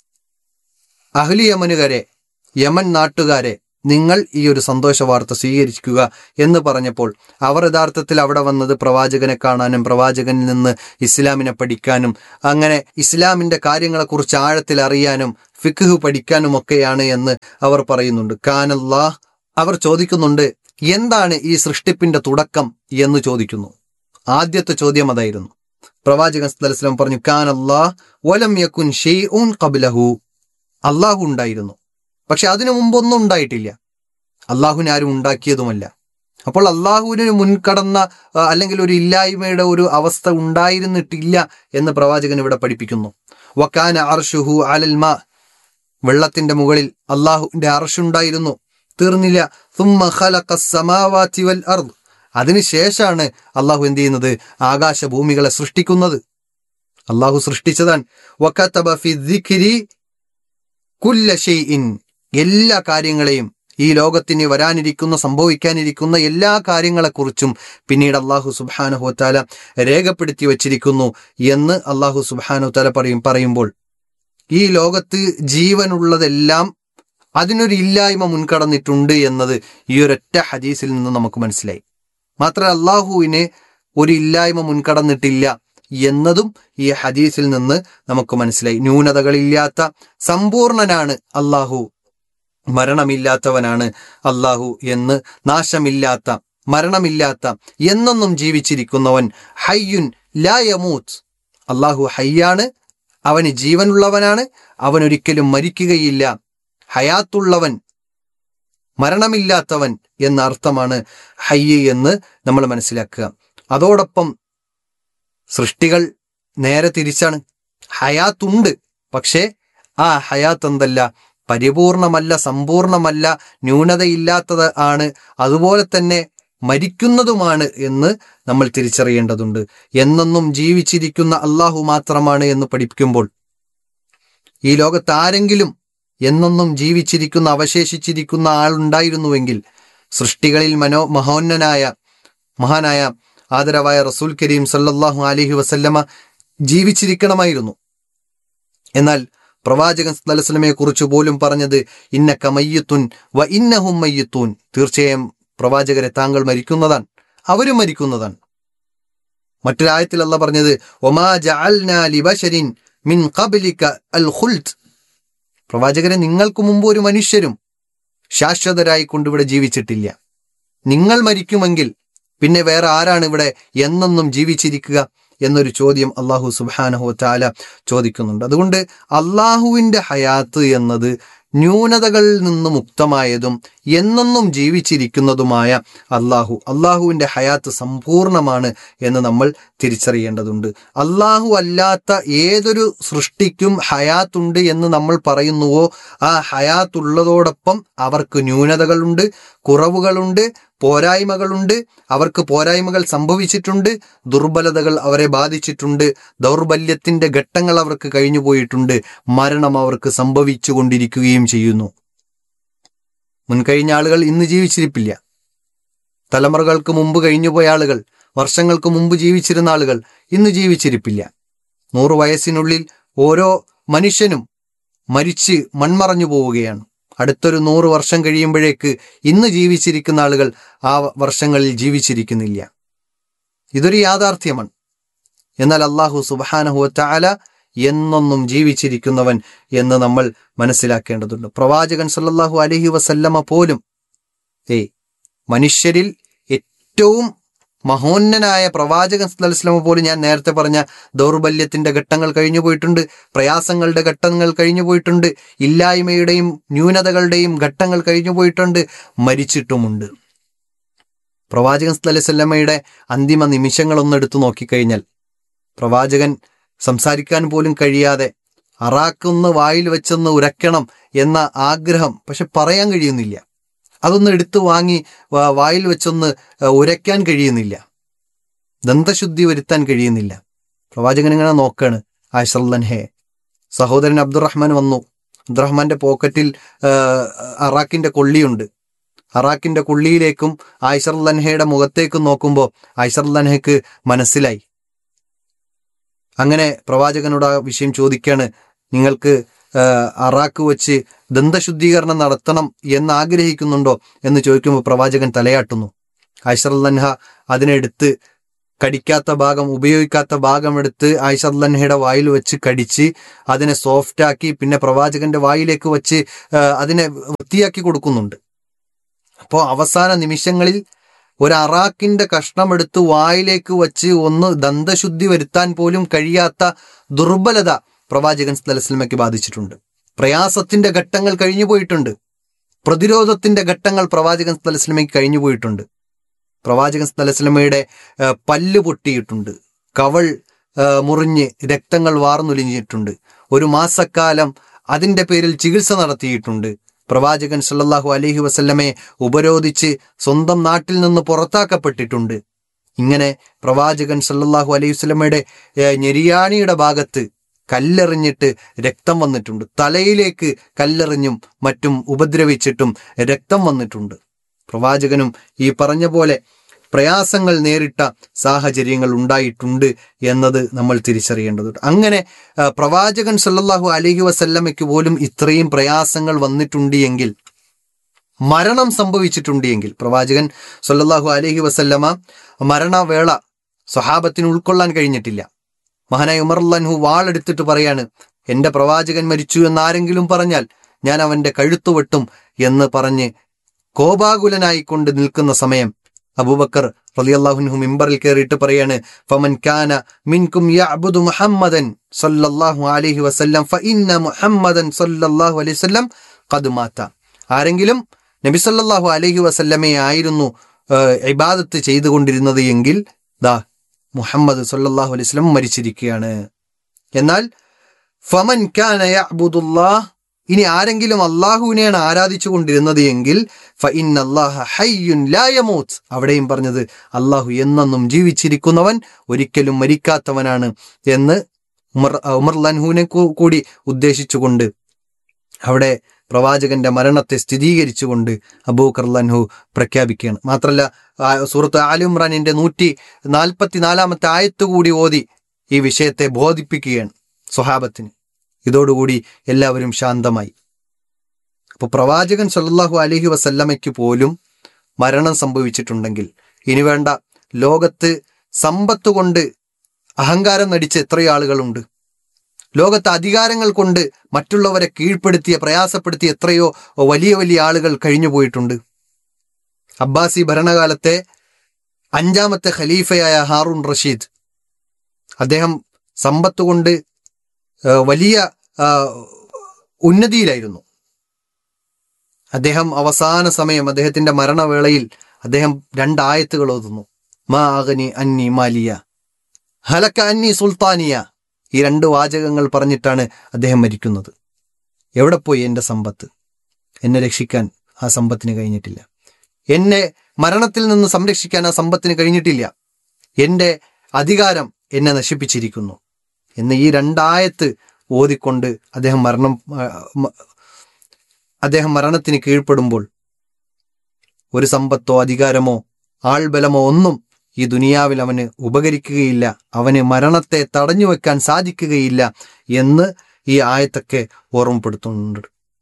അഹ്ലി യമനുകാരെ യമൻ നാട്ടുകാരെ നിങ്ങൾ ഈ ഒരു സന്തോഷ വാർത്ത സ്വീകരിക്കുക എന്ന് പറഞ്ഞപ്പോൾ അവർ യഥാർത്ഥത്തിൽ അവിടെ വന്നത് പ്രവാചകനെ കാണാനും പ്രവാചകനിൽ നിന്ന് ഇസ്ലാമിനെ പഠിക്കാനും അങ്ങനെ ഇസ്ലാമിന്റെ കാര്യങ്ങളെക്കുറിച്ച് ആഴത്തിൽ അറിയാനും ഫിഖ് പഠിക്കാനും ഒക്കെയാണ് എന്ന് അവർ പറയുന്നുണ്ട് കാനല്ലാ അവർ ചോദിക്കുന്നുണ്ട് എന്താണ് ഈ സൃഷ്ടിപ്പിന്റെ തുടക്കം എന്ന് ചോദിക്കുന്നു ആദ്യത്തെ ചോദ്യം അതായിരുന്നു പ്രവാചകൻ സല്ലല്ലാഹു അലൈഹി വസല്ലം പറഞ്ഞു കാനല്ലാ വലം യകുൻ ഷെയ്ഉൻ ഖബ്ലഹു അള്ളാഹു ഉണ്ടായിരുന്നു പക്ഷെ അതിനു മുമ്പൊന്നും ഉണ്ടായിട്ടില്ല അള്ളാഹുവിനെ ആരും ഉണ്ടാക്കിയതുമല്ല അപ്പോൾ അള്ളാഹുവിന് മുൻകടന്ന ആ, അല്ലെങ്കിൽ ഒരു ഇല്ലായ്മയുടെ ഒരു അവസ്ഥ ഉണ്ടായിരുന്നിട്ടില്ല എന്ന് പ്രവാചകൻ ഇവിടെ പഠിപ്പിക്കുന്നു വക്കാന അർഷുഹു അലൽ മാ വെള്ളത്തിന്റെ മുകളിൽ അള്ളാഹുവിന്റെ അർഷുണ്ടായിരുന്നു തീർന്നില്ല തുമ്മ ഖലഖ സമാവാതി വൽ അർദ് അതിനുശേഷമാണ് അള്ളാഹു എന്ത് ചെയ്യുന്നത് ആകാശഭൂമികളെ സൃഷ്ടിക്കുന്നത് അള്ളാഹു സൃഷ്ടിച്ചതാണ് വക്കതബ ഫി ദിക്രി കുല്ല ഷെയ്ഇൻ എല്ലാ കാര്യങ്ങളെയും ഈ ലോകത്തിന് വരാനിരിക്കുന്ന സംഭവിക്കാനിരിക്കുന്ന എല്ലാ കാര്യങ്ങളെക്കുറിച്ചും പിന്നീട് അള്ളാഹു സുബാനുഹോത്താല രേഖപ്പെടുത്തി വച്ചിരിക്കുന്നു എന്ന് അള്ളാഹു സുബാനുഹോത്താല പറയും പറയുമ്പോൾ ഈ ലോകത്ത് ജീവനുള്ളതെല്ലാം അതിനൊരു ഇല്ലായ്മ മുൻകടന്നിട്ടുണ്ട് എന്നത് ഈ ഒരൊറ്റ ഹദീസിൽ നിന്ന് നമുക്ക് മനസ്സിലായി മാത്രമല്ല അള്ളാഹുവിന് ഒരു ഇല്ലായ്മ മുൻകടന്നിട്ടില്ല എന്നതും ഈ ഹദീസിൽ നിന്ന് നമുക്ക് മനസ്സിലായി ന്യൂനതകളില്ലാത്ത സമ്പൂർണനാണ് അള്ളാഹു മരണമില്ലാത്തവനാണ് അള്ളാഹു എന്ന് നാശമില്ലാത്ത മരണമില്ലാത്ത എന്നൊന്നും ജീവിച്ചിരിക്കുന്നവൻ ഹയ്യുൻ ലാ യമൂത്ത് അള്ളാഹു ഹയ്യാണ് അവന് ജീവനുള്ളവനാണ് അവൻ ഒരിക്കലും മരിക്കുകയില്ല ഹയാത്തുള്ളവൻ മരണമില്ലാത്തവൻ എന്ന അർത്ഥമാണ് ഹയ്യ് എന്ന് നമ്മൾ മനസ്സിലാക്കുക അതോടൊപ്പം സൃഷ്ടികൾ നേരെ തിരിച്ചാണ് ഹയാത്തുണ്ട് പക്ഷേ ആ ഹയാത്ത് എന്തല്ല പരിപൂർണമല്ല സമ്പൂർണമല്ല ന്യൂനതയില്ലാത്തത് ആണ് അതുപോലെ തന്നെ മരിക്കുന്നതുമാണ് എന്ന് നമ്മൾ തിരിച്ചറിയേണ്ടതുണ്ട് എന്നെന്നും ജീവിച്ചിരിക്കുന്ന അള്ളാഹു മാത്രമാണ് എന്ന് പഠിപ്പിക്കുമ്പോൾ ഈ ലോകത്ത് ആരെങ്കിലും എന്നെന്നും ജീവിച്ചിരിക്കുന്ന അവശേഷിച്ചിരിക്കുന്ന ആളുണ്ടായിരുന്നുവെങ്കിൽ സൃഷ്ടികളിൽ മനോ മഹോന്നനായ മഹാനായ ആദരവായ റസൂൽ കരീം സല്ലല്ലാഹു അലൈഹി വസല്ലമ ജീവിച്ചിരിക്കണമായിരുന്നു എന്നാൽ പ്രവാചകൻ സല്ലല്ലാഹുവലമയെ കുറിച്ച് പോലും പറഞ്ഞത് ഇന്നക മയ്യത്തുൻ വ ഇന്നഹും മയ്യത്തൂൻ തീർച്ചയായും പ്രവാചകരെ താങ്കൾ മരിക്കുന്നതാണ് അവരും മരിക്കുന്നതാണ് മറ്റൊരായത്തിൽ അല്ല പറഞ്ഞത് ഒമാ ജഅൽനാ ലിബശരിൻ മിൻ ഖബ്ലിക അൽ ഖുൽദ് പ്രവാചകരെ നിങ്ങൾക്ക് മുമ്പ് ഒരു മനുഷ്യരും ശാശ്വതരായി കൊണ്ടിവിടെ ജീവിച്ചിട്ടില്ല നിങ്ങൾ മരിക്കുമെങ്കിൽ പിന്നെ വേറെ ആരാണ് ഇവിടെ എന്നെന്നും ജീവിച്ചിരിക്കുക എന്നൊരു ചോദ്യം അള്ളാഹു സുബാനഹു താല ചോദിക്കുന്നുണ്ട് അതുകൊണ്ട് അള്ളാഹുവിൻ്റെ ഹയാത്ത് എന്നത് ന്യൂനതകളിൽ നിന്ന് മുക്തമായതും എന്നെന്നും ജീവിച്ചിരിക്കുന്നതുമായ അള്ളാഹു അള്ളാഹുവിൻ്റെ ഹയാത്ത് സമ്പൂർണമാണ് എന്ന് നമ്മൾ തിരിച്ചറിയേണ്ടതുണ്ട് അള്ളാഹു അല്ലാത്ത ഏതൊരു സൃഷ്ടിക്കും ഹയാത്തുണ്ട് എന്ന് നമ്മൾ പറയുന്നുവോ ആ ഹയാത്തുള്ളതോടൊപ്പം അവർക്ക് ന്യൂനതകളുണ്ട് കുറവുകളുണ്ട് പോരായ്മകളുണ്ട് അവർക്ക് പോരായ്മകൾ സംഭവിച്ചിട്ടുണ്ട് ദുർബലതകൾ അവരെ ബാധിച്ചിട്ടുണ്ട് ദൗർബല്യത്തിന്റെ ഘട്ടങ്ങൾ അവർക്ക് കഴിഞ്ഞുപോയിട്ടുണ്ട് മരണം അവർക്ക് സംഭവിച്ചു കൊണ്ടിരിക്കുകയും ചെയ്യുന്നു മുൻകഴിഞ്ഞ ആളുകൾ ഇന്ന് ജീവിച്ചിരിപ്പില്ല തലമുറകൾക്ക് മുമ്പ് കഴിഞ്ഞുപോയ ആളുകൾ വർഷങ്ങൾക്ക് മുമ്പ് ജീവിച്ചിരുന്ന ആളുകൾ ഇന്ന് ജീവിച്ചിരിപ്പില്ല നൂറ് വയസ്സിനുള്ളിൽ ഓരോ മനുഷ്യനും മരിച്ച് മൺമറഞ്ഞു പോവുകയാണ് അടുത്തൊരു നൂറ് വർഷം കഴിയുമ്പോഴേക്ക് ഇന്ന് ജീവിച്ചിരിക്കുന്ന ആളുകൾ ആ വർഷങ്ങളിൽ ജീവിച്ചിരിക്കുന്നില്ല ഇതൊരു യാഥാർത്ഥ്യമാണ് എന്നാൽ അള്ളാഹു സുബാനഹുവല എന്നൊന്നും ജീവിച്ചിരിക്കുന്നവൻ എന്ന് നമ്മൾ മനസ്സിലാക്കേണ്ടതുണ്ട് പ്രവാചകൻ സല്ലല്ലാഹു അലഹി വസല്ലമ പോലും ഏ മനുഷ്യരിൽ ഏറ്റവും മഹോന്നനായ പ്രവാചകൻ സല്ലല്ലാഹു പോലും ഞാൻ നേരത്തെ പറഞ്ഞ ദൗർബല്യത്തിന്റെ ഘട്ടങ്ങൾ കഴിഞ്ഞു പോയിട്ടുണ്ട് പ്രയാസങ്ങളുടെ ഘട്ടങ്ങൾ കഴിഞ്ഞു പോയിട്ടുണ്ട് ഇല്ലായ്മയുടെയും ന്യൂനതകളുടെയും ഘട്ടങ്ങൾ കഴിഞ്ഞു പോയിട്ടുണ്ട് മരിച്ചിട്ടുമുണ്ട് പ്രവാചകൻ സല്ലല്ലാഹുവല്ലമയുടെ അന്തിമ നിമിഷങ്ങളൊന്നും എടുത്തു നോക്കിക്കഴിഞ്ഞാൽ പ്രവാചകൻ സംസാരിക്കാൻ പോലും കഴിയാതെ അറാക്കൊന്ന് വായിൽ വെച്ചൊന്ന് ഉരയ്ക്കണം എന്ന ആഗ്രഹം പക്ഷെ പറയാൻ കഴിയുന്നില്ല അതൊന്ന് എടുത്തു വാങ്ങി വാ- വായിൽ വെച്ചൊന്ന് ഏഹ്, ഉരയ്ക്കാൻ കഴിയുന്നില്ല ദന്തശുദ്ധി വരുത്താൻ കഴിയുന്നില്ല പ്രവാചകൻ ഇങ്ങനെ നോക്കാണ് ആയിഷർലൻഹെ സഹോദരൻ അബ്ദുറഹ്മാൻ വന്നു അബ്ദുറഹ്മാന്റെ പോക്കറ്റിൽ ഏഹ്, അറാക്കിന്റെ കൊള്ളിയുണ്ട് അറാക്കിന്റെ കൊള്ളിയിലേക്കും ആയിഷർലൻഹയുടെ മുഖത്തേക്കും നോക്കുമ്പോൾ ആയിഷർലൻഹയ്ക്ക് മനസ്സിലായി അങ്ങനെ പ്രവാചകനോട് ആ വിഷയം ചോദിക്കാണ് നിങ്ങൾക്ക് ആഹ്, അറാക്ക് വെച്ച് ദന്തശുദ്ധീകരണം നടത്തണം എന്ന് ആഗ്രഹിക്കുന്നുണ്ടോ എന്ന് ചോദിക്കുമ്പോൾ പ്രവാചകൻ തലയാട്ടുന്നു ആയിഷർലൻഹ അതിനെടുത്ത് കടിക്കാത്ത ഭാഗം ഉപയോഗിക്കാത്ത ഭാഗം എടുത്ത് ആയിഷർലൻഹയുടെ വായിൽ വെച്ച് കടിച്ച് അതിനെ സോഫ്റ്റാക്കി പിന്നെ പ്രവാചകന്റെ വായിലേക്ക് വെച്ച് ആഹ്, അതിനെ വൃത്തിയാക്കി കൊടുക്കുന്നുണ്ട് അപ്പോൾ അവസാന നിമിഷങ്ങളിൽ ഒരു അറാക്കിന്റെ കഷ്ണമെടുത്ത് വായിലേക്ക് വച്ച് ഒന്ന് ദന്തശുദ്ധി വരുത്താൻ പോലും കഴിയാത്ത ദുർബലത പ്രവാചകൻ സ്ഥലസ്ലമയ്ക്ക് ബാധിച്ചിട്ടുണ്ട് പ്രയാസത്തിന്റെ ഘട്ടങ്ങൾ കഴിഞ്ഞു പോയിട്ടുണ്ട് പ്രതിരോധത്തിന്റെ ഘട്ടങ്ങൾ പ്രവാചകൻ സ്ഥലസ്ലമയ്ക്ക് കഴിഞ്ഞു പോയിട്ടുണ്ട് പ്രവാചകൻ സ്ഥലസ്ലമയുടെ ഏഹ്, പല്ല് പൊട്ടിയിട്ടുണ്ട് കവൾ ഏഹ്, മുറിഞ്ഞ് രക്തങ്ങൾ വാർന്നൊലിഞ്ഞിട്ടുണ്ട് ഒരു മാസക്കാലം അതിന്റെ പേരിൽ ചികിത്സ നടത്തിയിട്ടുണ്ട് പ്രവാചകൻ സല്ലല്ലാഹു അലൈഹി വസല്ലമയെ ഉപരോധിച്ച് സ്വന്തം നാട്ടിൽ നിന്ന് പുറത്താക്കപ്പെട്ടിട്ടുണ്ട് ഇങ്ങനെ പ്രവാചകൻ സല്ലല്ലാഹു അലൈഹി വസല്ലമയുടെ ഏഹ്, ഞെരിയാണിയുടെ ഭാഗത്ത് കല്ലെറിഞ്ഞിട്ട് രക്തം വന്നിട്ടുണ്ട് തലയിലേക്ക് കല്ലെറിഞ്ഞും മറ്റും ഉപദ്രവിച്ചിട്ടും രക്തം വന്നിട്ടുണ്ട് പ്രവാചകനും ഈ പറഞ്ഞ പോലെ പ്രയാസങ്ങൾ നേരിട്ട സാഹചര്യങ്ങൾ ഉണ്ടായിട്ടുണ്ട് എന്നത് നമ്മൾ തിരിച്ചറിയേണ്ടതുണ്ട് അങ്ങനെ ആ, പ്രവാചകൻ സല്ലല്ലാഹു അലൈഹി വസല്ലമയ്ക്ക് പോലും ഇത്രയും പ്രയാസങ്ങൾ വന്നിട്ടുണ്ട് എങ്കിൽ മരണം സംഭവിച്ചിട്ടുണ്ട് എങ്കിൽ പ്രവാചകൻ സല്ലല്ലാഹു അലൈഹി വസല്ലമ മരണവേള സ്വഹാബത്തിന് ഉൾക്കൊള്ളാൻ കഴിഞ്ഞിട്ടില്ല മഹാനായ ഉമർ അള്ളാൻഹു വാളെടുത്തിട്ട് പറയാണ് എന്റെ പ്രവാചകൻ മരിച്ചു എന്ന് ആരെങ്കിലും പറഞ്ഞാൽ ഞാൻ അവന്റെ കഴുത്തു വെട്ടും എന്ന് പറഞ്ഞ് കോപാകുലനായിക്കൊണ്ട് നിൽക്കുന്ന സമയം അബൂബക്കർ റളിയല്ലാഹുൻഹു മിമ്പറിൽ കയറിയിട്ട് പറയാണ് ഫമൻ കാന മിൻകും യഅബുദു മുഹമ്മദൻ സല്ലല്ലാഹു അലൈഹി വസല്ലം ഫഇന്ന മുഹമ്മദൻ സല്ലല്ലാഹു അലൈഹി വസല്ലം ഖദ് മാത ആരെങ്കിലും നബി സല്ലല്ലാഹു അലൈഹി വസല്ലമയെ ആയിരുന്നു ഏഹ്, ഇബാദത്ത് ചെയ്തുകൊണ്ടിരുന്നത് എങ്കിൽ ദാ മുഹമ്മദ് സല്ലല്ലാഹു അലൈഹി വസല്ലം മരിച്ചിരിക്കുകയാണ് എന്നാൽ ഫമൻ കാന യഅബുദുല്ലാഹ് ഇനി ആരെങ്കിലും അള്ളാഹുവിനെയാണ് ആരാധിച്ചു കൊണ്ടിരുന്നത് എങ്കിൽ ഫഇന്നല്ലാഹ ഹയ്യുൻ ലാ യമൂത്ത് അവിടെയും പറഞ്ഞത് അള്ളാഹു എന്നെന്നും ജീവിച്ചിരിക്കുന്നവൻ ഒരിക്കലും മരിക്കാത്തവനാണ് എന്ന് ഉമർ ഉമർ ലൻഹുവിനെ കൂ- കൂടി ഉദ്ദേശിച്ചുകൊണ്ട് അവിടെ പ്രവാചകന്റെ മരണത്തെ സ്ഥിരീകരിച്ചുകൊണ്ട് അബൂക്കർ ലൻഹു പ്രഖ്യാപിക്കുകയാണ് മാത്രമല്ല ആ സൂറത്ത് ആലിമ്രാനിന്റെ നൂറ്റി നാൽപ്പത്തിനാലാമത്തെ ആയത്ത് കൂടി ഓതി ഈ വിഷയത്തെ ബോധിപ്പിക്കുകയാണ് സ്വഹാബത്തിന് ഇതോടുകൂടി എല്ലാവരും ശാന്തമായി അപ്പോൾ പ്രവാചകൻ സല്ലല്ലാഹു അലൈഹി വസല്ലമയ്ക്ക് പോലും മരണം സംഭവിച്ചിട്ടുണ്ടെങ്കിൽ ഇനി വേണ്ട ലോകത്ത് സമ്പത്ത് കൊണ്ട് അഹങ്കാരം നടിച്ച എത്രയോ ആളുകളുണ്ട് ലോകത്ത് അധികാരങ്ങൾ കൊണ്ട് മറ്റുള്ളവരെ കീഴ്പ്പെടുത്തിയ പ്രയാസപ്പെടുത്തിയ എത്രയോ വലിയ വലിയ ആളുകൾ കഴിഞ്ഞു പോയിട്ടുണ്ട് അബ്ബാസി ഭരണകാലത്തെ അഞ്ചാമത്തെ ഖലീഫയായ ഹാറൂൺ റഷീദ് അദ്ദേഹം സമ്പത്ത് കൊണ്ട് ആ, വലിയ ആ, ഉന്നതിയിലായിരുന്നു അദ്ദേഹം അവസാന സമയം അദ്ദേഹത്തിന്റെ മരണവേളയിൽ അദ്ദേഹം രണ്ടായത്തുകൾ ഓതുന്നു മാ അഗ്നി അന്നി മാലിയ ഹലക്ക അന്നി സുൽത്താനിയ ഈ രണ്ട് വാചകങ്ങൾ പറഞ്ഞിട്ടാണ് അദ്ദേഹം മരിക്കുന്നത് എവിടെ പോയി എൻ്റെ സമ്പത്ത് എന്നെ രക്ഷിക്കാൻ ആ സമ്പത്തിന് കഴിഞ്ഞിട്ടില്ല എന്നെ മരണത്തിൽ നിന്ന് സംരക്ഷിക്കാൻ ആ സമ്പത്തിന് കഴിഞ്ഞിട്ടില്ല എൻ്റെ അധികാരം എന്നെ നശിപ്പിച്ചിരിക്കുന്നു എന്ന് ഈ രണ്ടായത്ത് ഓതിക്കൊണ്ട് അദ്ദേഹം മരണം ആ, മ- അദ്ദേഹം മരണത്തിന് കീഴ്പ്പെടുമ്പോൾ ഒരു സമ്പത്തോ അധികാരമോ ആൾബലമോ ഒന്നും ഈ ദുനിയാവിൽ അവന് ഉപകരിക്കുകയില്ല അവന് മരണത്തെ തടഞ്ഞു വെക്കാൻ സാധിക്കുകയില്ല എന്ന് ഈ ആയത്തൊക്കെ ഓർമ്മപ്പെടുത്തുന്നുണ്ട്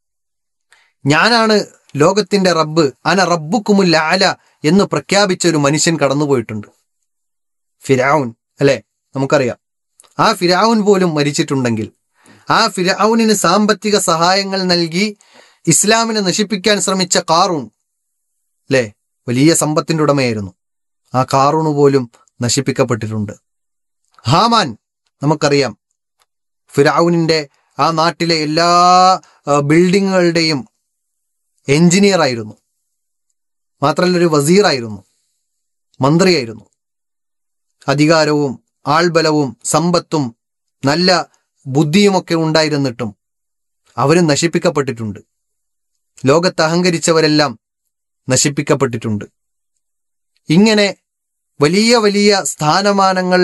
ഞാനാണ് ലോകത്തിന്റെ റബ്ബ് അന റബ്ബുക്കുമുൽ ആല എന്ന് പ്രഖ്യാപിച്ച ഒരു മനുഷ്യൻ കടന്നുപോയിട്ടുണ്ട് ഫിരാവുൻ അല്ലെ നമുക്കറിയാം ആ ഫിരാവുൻ പോലും മരിച്ചിട്ടുണ്ടെങ്കിൽ ആ ഫിരാവുനിന് സാമ്പത്തിക സഹായങ്ങൾ നൽകി ഇസ്ലാമിനെ നശിപ്പിക്കാൻ ശ്രമിച്ച കാറൂൺ അല്ലേ വലിയ സമ്പത്തിന്റെ ഉടമയായിരുന്നു ആ കാറൂണ് പോലും നശിപ്പിക്കപ്പെട്ടിട്ടുണ്ട് ഹാമാൻ നമുക്കറിയാം ഫിരാവുനിന്റെ ആ നാട്ടിലെ എല്ലാ ആ, ബിൽഡിങ്ങുകളുടെയും എഞ്ചിനീയർ ആയിരുന്നു മാത്രമല്ല ഒരു വസീറായിരുന്നു മന്ത്രിയായിരുന്നു അധികാരവും ആൾബലവും സമ്പത്തും നല്ല ബുദ്ധിയുമൊക്കെ ഉണ്ടായിരുന്നിട്ടും അവരും നശിപ്പിക്കപ്പെട്ടിട്ടുണ്ട് ലോകത്ത് അഹങ്കരിച്ചവരെല്ലാം നശിപ്പിക്കപ്പെട്ടിട്ടുണ്ട് ഇങ്ങനെ വലിയ വലിയ സ്ഥാനമാനങ്ങൾ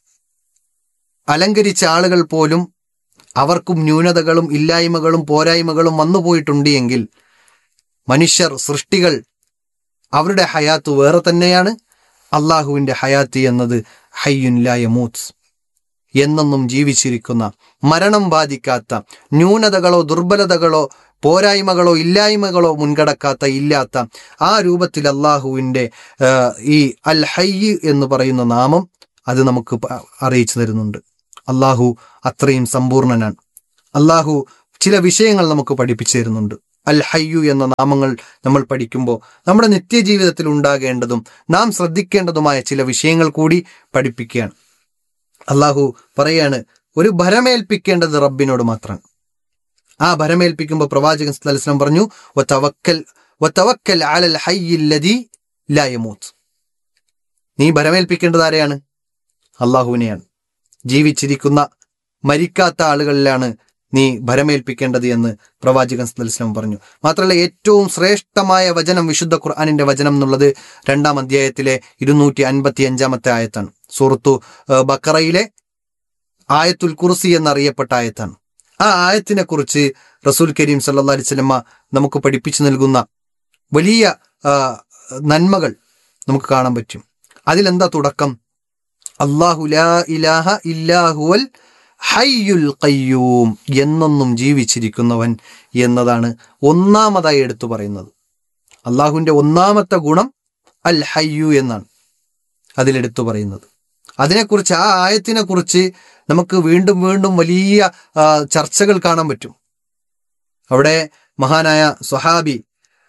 അലങ്കരിച്ച ആളുകൾ പോലും അവർക്കും ന്യൂനതകളും ഇല്ലായ്മകളും പോരായ്മകളും വന്നുപോയിട്ടുണ്ട് എങ്കിൽ മനുഷ്യർ സൃഷ്ടികൾ അവരുടെ ഹയാത്ത് വേറെ തന്നെയാണ് അള്ളാഹുവിന്റെ ഹയാത്ത് എന്നത് ഹയ്യുൻ ലാ യമൂത്ത് എന്നെന്നും ജീവിച്ചിരിക്കുന്ന മരണം ബാധിക്കാത്ത ന്യൂനതകളോ ദുർബലതകളോ പോരായ്മകളോ ഇല്ലായ്മകളോ മുൻകടക്കാത്ത ഇല്ലാത്ത ആ രൂപത്തിൽ അള്ളാഹുവിൻ്റെ ഈ അൽ ഹയ്യ് എന്ന് പറയുന്ന നാമം അത് നമുക്ക് പ- അറിയിച്ചു തരുന്നുണ്ട് അള്ളാഹു അത്രയും സമ്പൂർണനാണ് അള്ളാഹു ചില വിഷയങ്ങൾ നമുക്ക് പഠിപ്പിച്ചു തരുന്നുണ്ട് അൽ ഹയ്യു എന്ന നാമങ്ങൾ നമ്മൾ പഠിക്കുമ്പോൾ നമ്മുടെ നിത്യജീവിതത്തിൽ ഉണ്ടാകേണ്ടതും നാം ശ്രദ്ധിക്കേണ്ടതുമായ ചില വിഷയങ്ങൾ കൂടി പഠിപ്പിക്കുകയാണ് അള്ളാഹു പറയാണ് ഒരു ഭരമേൽപ്പിക്കേണ്ടത് റബ്ബിനോട് മാത്രമാണ് ആ ഭരമേൽപ്പിക്കുമ്പോൾ പ്രവാചകൻ സല്ലല്ലാഹു അലൈഹി വസല്ലം പറഞ്ഞു "വതവക്കൽ വതവക്കൽ അലൽ ഹയ്യില്ലദീ ലാ യമൂത്ത് നീ ഭരമേൽപ്പിക്കേണ്ടത് ആരെയാണ് അള്ളാഹുവിനെയാണ് ജീവിച്ചിരിക്കുന്ന മരിക്കാത്ത ആളുകളിലാണ് നീ ഭരമേൽപ്പിക്കേണ്ടത് എന്ന് പ്രവാചകൻ സല്ലല്ലാഹു അലൈഹി വസല്ലം പറഞ്ഞു മാത്രമല്ല ഏറ്റവും ശ്രേഷ്ഠമായ വചനം വിശുദ്ധ ഖുർആാനിന്റെ വചനം എന്നുള്ളത് രണ്ടാം അധ്യായത്തിലെ ഇരുന്നൂറ്റി അൻപത്തി അഞ്ചാമത്തെ ആയത്താണ് സൂറത്തു ഏഹ്, ബക്കറയിലെ ആയത്തുൽ കുർസി എന്നറിയപ്പെട്ട ആയത്താണ് ആ ആയത്തിനെ കുറിച്ച് റസൂൽ കരീം സല്ലല്ലാഹു അലൈഹി വസല്ലമ നമുക്ക് പഠിപ്പിച്ചു നൽകുന്ന വലിയ ആ, നന്മകൾ നമുക്ക് കാണാൻ പറ്റും അതിലെന്താ തുടക്കം അള്ളാഹു ലാ ഇലാഹ ഇല്ലാഹുവൽ ഹയ്യുൽ ഖയ്യൂം എന്നൊന്നും ജീവിച്ചിരിക്കുന്നവൻ എന്നതാണ് ഒന്നാമതായി എടുത്തു പറയുന്നത് അള്ളാഹുവിന്റെ ഒന്നാമത്തെ ഗുണം അൽ ഹയ്യു എന്നാണ് അതിലെടുത്തു പറയുന്നത് അതിനെക്കുറിച്ച് ആ ആയത്തിനെ കുറിച്ച് നമുക്ക് വീണ്ടും വീണ്ടും വലിയ ആ, ചർച്ചകൾ കാണാൻ പറ്റും അവിടെ മഹാനായ സ്വഹാബി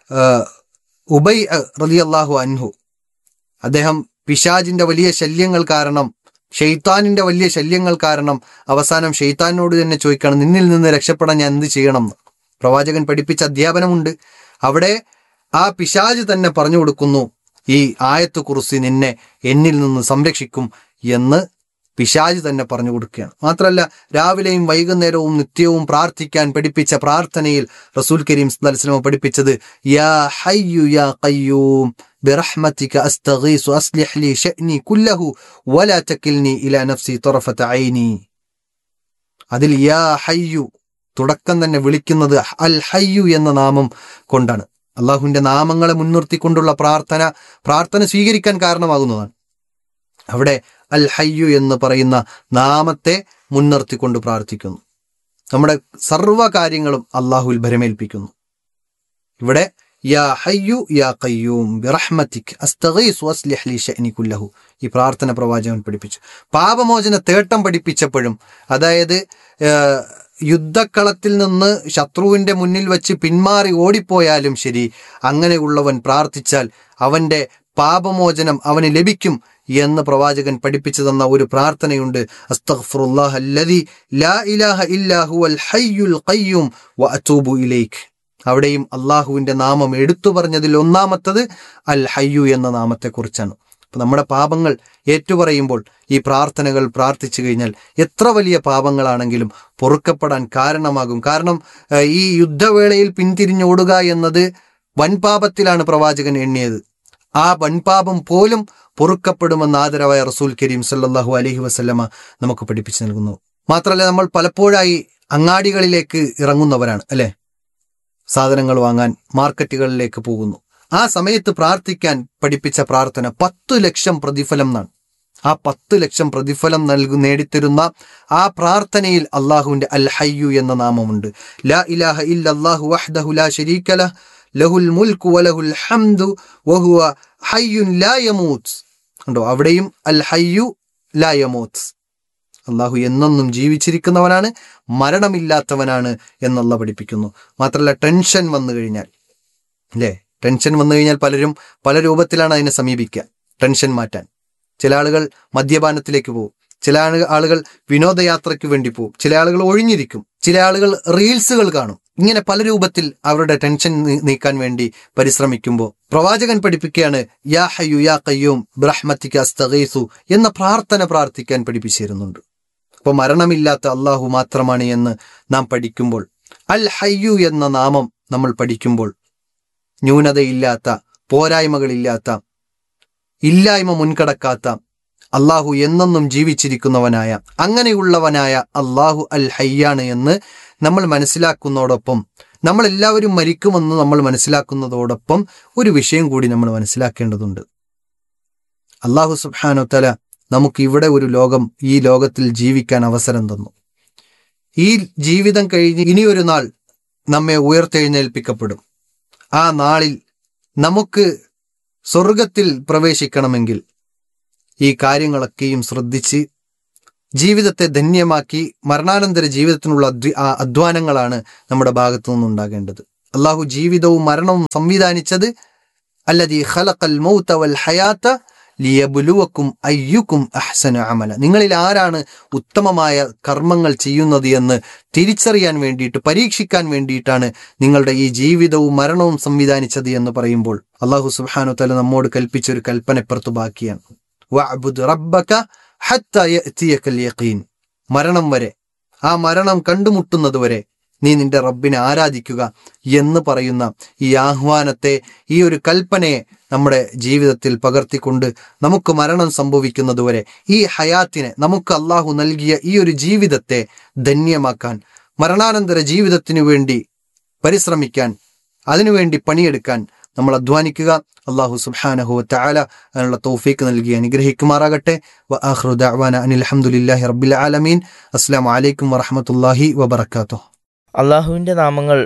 ഉബൈ റളിയല്ലാഹു അൻഹു അദ്ദേഹം പിശാജിന്റെ വലിയ ശല്യങ്ങൾ കാരണം ഷെയ്ത്താനിന്റെ വലിയ ശല്യങ്ങൾ കാരണം അവസാനം ഷെയ്ത്താനോട് തന്നെ ചോദിക്കണം നിന്നിൽ നിന്ന് രക്ഷപ്പെടാൻ ഞാൻ എന്ത് ചെയ്യണം എന്ന് പ്രവാചകൻ പഠിപ്പിച്ച അധ്യാപനമുണ്ട് അവിടെ ആ പിശാജ് തന്നെ പറഞ്ഞു കൊടുക്കുന്നു ഈ ആയത്ത് കുറിച്ച് നിന്നെ എന്നിൽ നിന്ന് സംരക്ഷിക്കും എന്ന് പിശാജ് തന്നെ പറഞ്ഞു കൊടുക്കുകയാണ് മാത്രമല്ല രാവിലെയും വൈകുന്നേരവും നിത്യവും പ്രാർത്ഥിക്കാൻ പഠിപ്പിച്ച പ്രാർത്ഥനയിൽ റസൂൽ കരീം സ്വലമ പഠിപ്പിച്ചത് യാ ഹയ്യു യാ ഖയ്യൂം برحمتك أستغيث أصلح لي شأني كله ولا تكلني إلى نفسي طرفة عيني അതിൽ യാ ഹയ്യു തുടക്കം തന്നെ വിളിക്കുന്നത് അൽ ഹയ്യു എന്ന നാമം കൊണ്ടാണ് അള്ളാഹുവിന്റെ നാമങ്ങളെ മുൻനിർത്തിക്കൊണ്ടുള്ള പ്രാർത്ഥന പ്രാർത്ഥന സ്വീകരിക്കാൻ കാരണമാകുന്നതാണ് അവിടെ അൽ ഹയ്യു എന്ന് പറയുന്ന നാമത്തെ മുൻനിർത്തിക്കൊണ്ട് പ്രാർത്ഥിക്കുന്നു നമ്മുടെ സർവ്വ കാര്യങ്ങളും അള്ളാഹുവിൽ ഭരമേൽപ്പിക്കുന്നു ഇവിടെ യാ ഹയ്യു യാ കയ്യൂം ബിറഹ്മതിക് അസ്തഗീസ് വസ്ലിഹ് ലി ശഅനി കുല്ലഹു ഈ പ്രാർത്ഥന പ്രവാചകൻ പഠിപ്പിച്ചു പാപമോചന തേട്ടം പഠിപ്പിച്ചപ്പോഴും അതായത് ഏഹ്, യുദ്ധക്കളത്തിൽ നിന്ന് ശത്രുവിന്റെ മുന്നിൽ വെച്ച് പിന്മാറി ഓടിപ്പോയാലും ശരി അങ്ങനെയുള്ളവൻ പ്രാർത്ഥിച്ചാൽ അവന്റെ പാപമോചനം അവന് ലഭിക്കും എന്ന് പ്രവാചകൻ പഠിപ്പിച്ചു തന്ന ഒരു പ്രാർത്ഥനയുണ്ട് അസ്തഗ്ഫിറുല്ലാഹ അല്ലദി ലാ ഇലാഹ ഇല്ലാ ഹുവൽ ഹയ്യുൽ ഖയ്യൂം വ അതൂബു ഇലൈക് അവിടെയും അള്ളാഹുവിന്റെ നാമം എടുത്തു പറഞ്ഞതിൽ ഒന്നാമത്തത് അൽ ഹയ്യു എന്ന നാമത്തെക്കുറിച്ചാണ് അപ്പൊ നമ്മുടെ പാപങ്ങൾ ഏറ്റുപറയുമ്പോൾ ഈ പ്രാർത്ഥനകൾ പ്രാർത്ഥിച്ചു കഴിഞ്ഞാൽ എത്ര വലിയ പാപങ്ങളാണെങ്കിലും പൊറുക്കപ്പെടാൻ കാരണമാകും കാരണം ഏഹ്, ഈ യുദ്ധവേളയിൽ പിന്തിരിഞ്ഞോടുക എന്നത് വൻപാപത്തിലാണ് പ്രവാചകൻ എണ്ണിയത് ആ വൻപാപം പോലും പൊറുക്കപ്പെടുമെന്ന് ആദരവായ റസൂൽ കരീം സല്ലല്ലാഹു അലൈഹി വസല്ലമ നമുക്ക് പഠിപ്പിച്ചു നൽകുന്നു മാത്രമല്ല നമ്മൾ പലപ്പോഴായി അങ്ങാടികളിലേക്ക് ഇറങ്ങുന്നവരാണ് അല്ലെ സാധനങ്ങൾ വാങ്ങാൻ മാർക്കറ്റുകളിലേക്ക് പോകുന്നു ആ സമയത്ത് പ്രാർത്ഥിക്കാൻ പഠിപ്പിച്ച പ്രാർത്ഥന പത്തു ലക്ഷം പ്രതിഫലം എന്നാണ് ആ പത്ത് ലക്ഷം പ്രതിഫലം നൽകു നേടിത്തരുന്ന ആ പ്രാർത്ഥനയിൽ അള്ളാഹുവിന്റെ അൽ ഹയ്യു എന്ന നാമമുണ്ട് ലാ ഇലാഹ ഇല്ലല്ലാഹു വഹ്ദഹു ലാ ശരീക ലഹ് ലഹുൽ മുൽക്കു വലഹുൽ ഹംദു വഹുവ ഹയ്യുൻ ലാ യമൂത്ത് ഉണ്ടോ അവിടെയും അൽ ഹയ്യു ലാ യമൂത്ത് അള്ളാഹു എന്നെന്നും ജീവിച്ചിരിക്കുന്നവനാണ് മരണമില്ലാത്തവനാണ് എന്നുള്ള പഠിപ്പിക്കുന്നു മാത്രമല്ല ടെൻഷൻ വന്നു കഴിഞ്ഞാൽ അല്ലേ ടെൻഷൻ വന്നു കഴിഞ്ഞാൽ പലരും പല രൂപത്തിലാണ് അതിനെ സമീപിക്കുക ടെൻഷൻ മാറ്റാൻ ചില ആളുകൾ മദ്യപാനത്തിലേക്ക് പോകും ചില ആളു- ആളുകൾ വിനോദയാത്രയ്ക്ക് വേണ്ടി പോകും ചില ആളുകൾ ഒഴിഞ്ഞിരിക്കും ചില ആളുകൾ റീൽസുകൾ കാണും ഇങ്ങനെ പല രൂപത്തിൽ അവരുടെ ടെൻഷൻ നീ- നീക്കാൻ വേണ്ടി പരിശ്രമിക്കുമ്പോൾ പ്രവാചകൻ പഠിപ്പിക്കുകയാണ് യാ ഹയ്യു യാ കയ്യൂം ബ്രഹ്മത്തിക്ക് അസ്തഗീസു എന്ന പ്രാർത്ഥന പ്രാർത്ഥിക്കാൻ പഠിപ്പിച്ചിരുന്നുണ്ട് അപ്പോൾ മരണമില്ലാത്ത അള്ളാഹു മാത്രമാണ് എന്ന് നാം പഠിക്കുമ്പോൾ അൽ ഹയ്യു എന്ന നാമം നമ്മൾ പഠിക്കുമ്പോൾ ന്യൂനതയില്ലാത്ത പോരായ്മകളില്ലാത്ത ഇല്ലായ്മ മുൻകടക്കാത്ത അള്ളാഹു എന്നെന്നും ജീവിച്ചിരിക്കുന്നവനായ അങ്ങനെയുള്ളവനായ അള്ളാഹു അൽ ഹയ്യാണ് എന്ന് നമ്മൾ മനസ്സിലാക്കുന്നതോടൊപ്പം നമ്മൾ എല്ലാവരും മരിക്കുമെന്ന് നമ്മൾ മനസ്സിലാക്കുന്നതോടൊപ്പം ഒരു വിഷയം കൂടി നമ്മൾ മനസ്സിലാക്കേണ്ടതുണ്ട് അള്ളാഹു സുബ്ഹാനു തല നമുക്ക് ഇവിടെ ഒരു ലോകം ഈ ലോകത്തിൽ ജീവിക്കാൻ അവസരം തന്നു ഈ ജീവിതം കഴിഞ്ഞ് ഇനിയൊരു നാൾ നമ്മെ ഉയർത്തെഴുന്നേൽപ്പിക്കപ്പെടും ആ നാളിൽ നമുക്ക് സ്വർഗത്തിൽ പ്രവേശിക്കണമെങ്കിൽ ഈ കാര്യങ്ങളൊക്കെയും ശ്രദ്ധിച്ച് ജീവിതത്തെ ധന്യമാക്കി മരണാനന്തര ജീവിതത്തിനുള്ള അധ്വ- ആ അധ്വാനങ്ങളാണ് നമ്മുടെ ഭാഗത്തു നിന്നുണ്ടാകേണ്ടത് അള്ളാഹു ജീവിതവും മരണവും സംവിധാനിച്ചത് അല്ലതി ഖലഖൽ മൗത വൽ ഹയാത്ത ലിയബുലുവക്കും അയ്യുക്കും അഹ്സന അമല നിങ്ങളിൽ ആരാണ് ഉത്തമമായ കർമ്മങ്ങൾ ചെയ്യുന്നത് എന്ന് തിരിച്ചറിയാൻ വേണ്ടിയിട്ട് പരീക്ഷിക്കാൻ വേണ്ടിയിട്ടാണ് നിങ്ങളുടെ ഈ ജീവിതവും മരണവും സംവിധാനിച്ചത് എന്ന് പറയുമ്പോൾ അള്ളാഹു സുബ്ഹാനു തല നമ്മോട് കൽപ്പിച്ച ഒരു കൽപ്പന ഇപ്പുറത്ത് ബാക്കിയാണ് വഅ്ബുദ് റബ്ബക ഹത്ത യഅ്തിയക്കൽ യഖീൻ മരണം വരെ ആ മരണം കണ്ടുമുട്ടുന്നത് വരെ നീ നിന്റെ റബ്ബിനെ ആരാധിക്കുക എന്ന് പറയുന്ന ഈ ആഹ്വാനത്തെ ഈ ഒരു കൽപ്പനയെ നമ്മുടെ ജീവിതത്തിൽ പകർത്തിക്കൊണ്ട് നമുക്ക് മരണം സംഭവിക്കുന്നതുവരെ ഈ ഹയാത്തിനെ നമുക്ക് അള്ളാഹു നൽകിയ ഈ ഒരു ജീവിതത്തെ ധന്യമാക്കാൻ മരണാനന്തര ജീവിതത്തിനു വേണ്ടി പരിശ്രമിക്കാൻ അതിനുവേണ്ടി പണിയെടുക്കാൻ നമ്മൾ അധ്വാനിക്കുക അള്ളാഹു സുബ്ഹാനഹു തആല അതിനുള്ള തൗഫീക്ക് നൽകി അനുഗ്രഹിക്കുമാറാകട്ടെ വ ആഖിറു ദഅവാന അനിൽ ഹംദുലില്ലാഹി റബ്ബിൽ ആലമീൻ അസ്സലാമു അലൈക്കും വറഹ്മത്തുള്ളാഹി വബറകാതുഹു അള്ളാഹുവിൻ്റെ നാമങ്ങൾ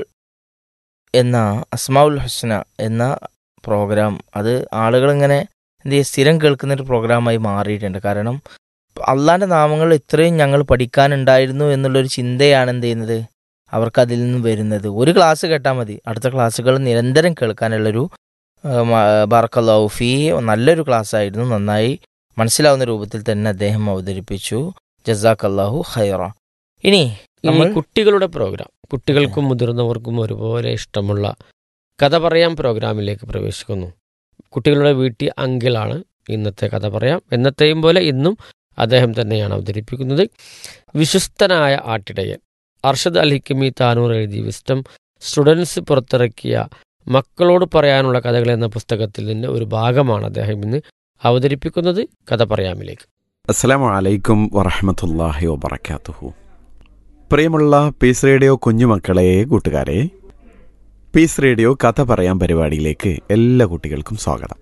എന്ന അസ്മാഉൽ ഹുസ്ന എന്ന പ്രോഗ്രാം അത് ആളുകൾ ഇങ്ങനെ എന്ത് ചെയ്യും സ്ഥിരം കേൾക്കുന്ന ഒരു പ്രോഗ്രാമായി മാറിയിട്ടുണ്ട് കാരണം അള്ളാഹിൻ്റെ നാമങ്ങൾ ഇത്രയും ഞങ്ങൾ പഠിക്കാനുണ്ടായിരുന്നു എന്നുള്ളൊരു ചിന്തയാണ് എന്ത് ചെയ്യുന്നത് അവർക്ക് അതിൽ നിന്ന് വരുന്നത് ഒരു ക്ലാസ് കേട്ടാൽ മതി അടുത്ത ക്ലാസ്സുകൾ നിരന്തരം കേൾക്കാനുള്ളൊരു ബാർക്കല്ലൗഫി നല്ലൊരു ക്ലാസ് ആയിരുന്നു നന്നായി മനസ്സിലാവുന്ന രൂപത്തിൽ തന്നെ അദ്ദേഹം അവതരിപ്പിച്ചു ജസാഖ് അള്ളാഹു ഖൈറ ഇനി ഈ നമ്മൾ കുട്ടികളുടെ പ്രോഗ്രാം കുട്ടികൾക്കും മുതിർന്നവർക്കും ഒരുപോലെ ഇഷ്ടമുള്ള കഥ പറയാം പ്രോഗ്രാമിലേക്ക് പ്രവേശിക്കുന്നു കുട്ടികളുടെ വീട്ടിൽ അങ്കിളാണ് ഇന്നത്തെ കഥ പറയാം എന്നത്തെയും പോലെ ഇന്നും അദ്ദേഹം തന്നെയാണ് അവതരിപ്പിക്കുന്നത് വിശ്വസ്തനായ ആട്ടിടയൻ അർഷദ് അൽ ഹിക്കമി താനൂർ എഴുതി വിസ്റ്റം സ്റ്റുഡൻസ് പുറത്തിറക്കിയ മക്കളോട് പറയാനുള്ള കഥകൾ എന്ന പുസ്തകത്തിൽ നിന്ന് ഒരു ഭാഗമാണ് അദ്ദേഹം ഇന്ന് അവതരിപ്പിക്കുന്നത് കഥ പറയാമിലേക്ക് അസ്സലാമു അലൈക്കും വറഹമത്തല്ലാഹി വബർക്കാത്തുഹു പ്രിയമുള്ള പീസ് റേഡിയോ കുഞ്ഞുമക്കളെ കൂട്ടുകാരെ പീസ് റേഡിയോ കഥ പറയാൻ പരിപാടിയിലേക്ക് എല്ലാ കുട്ടികൾക്കും സ്വാഗതം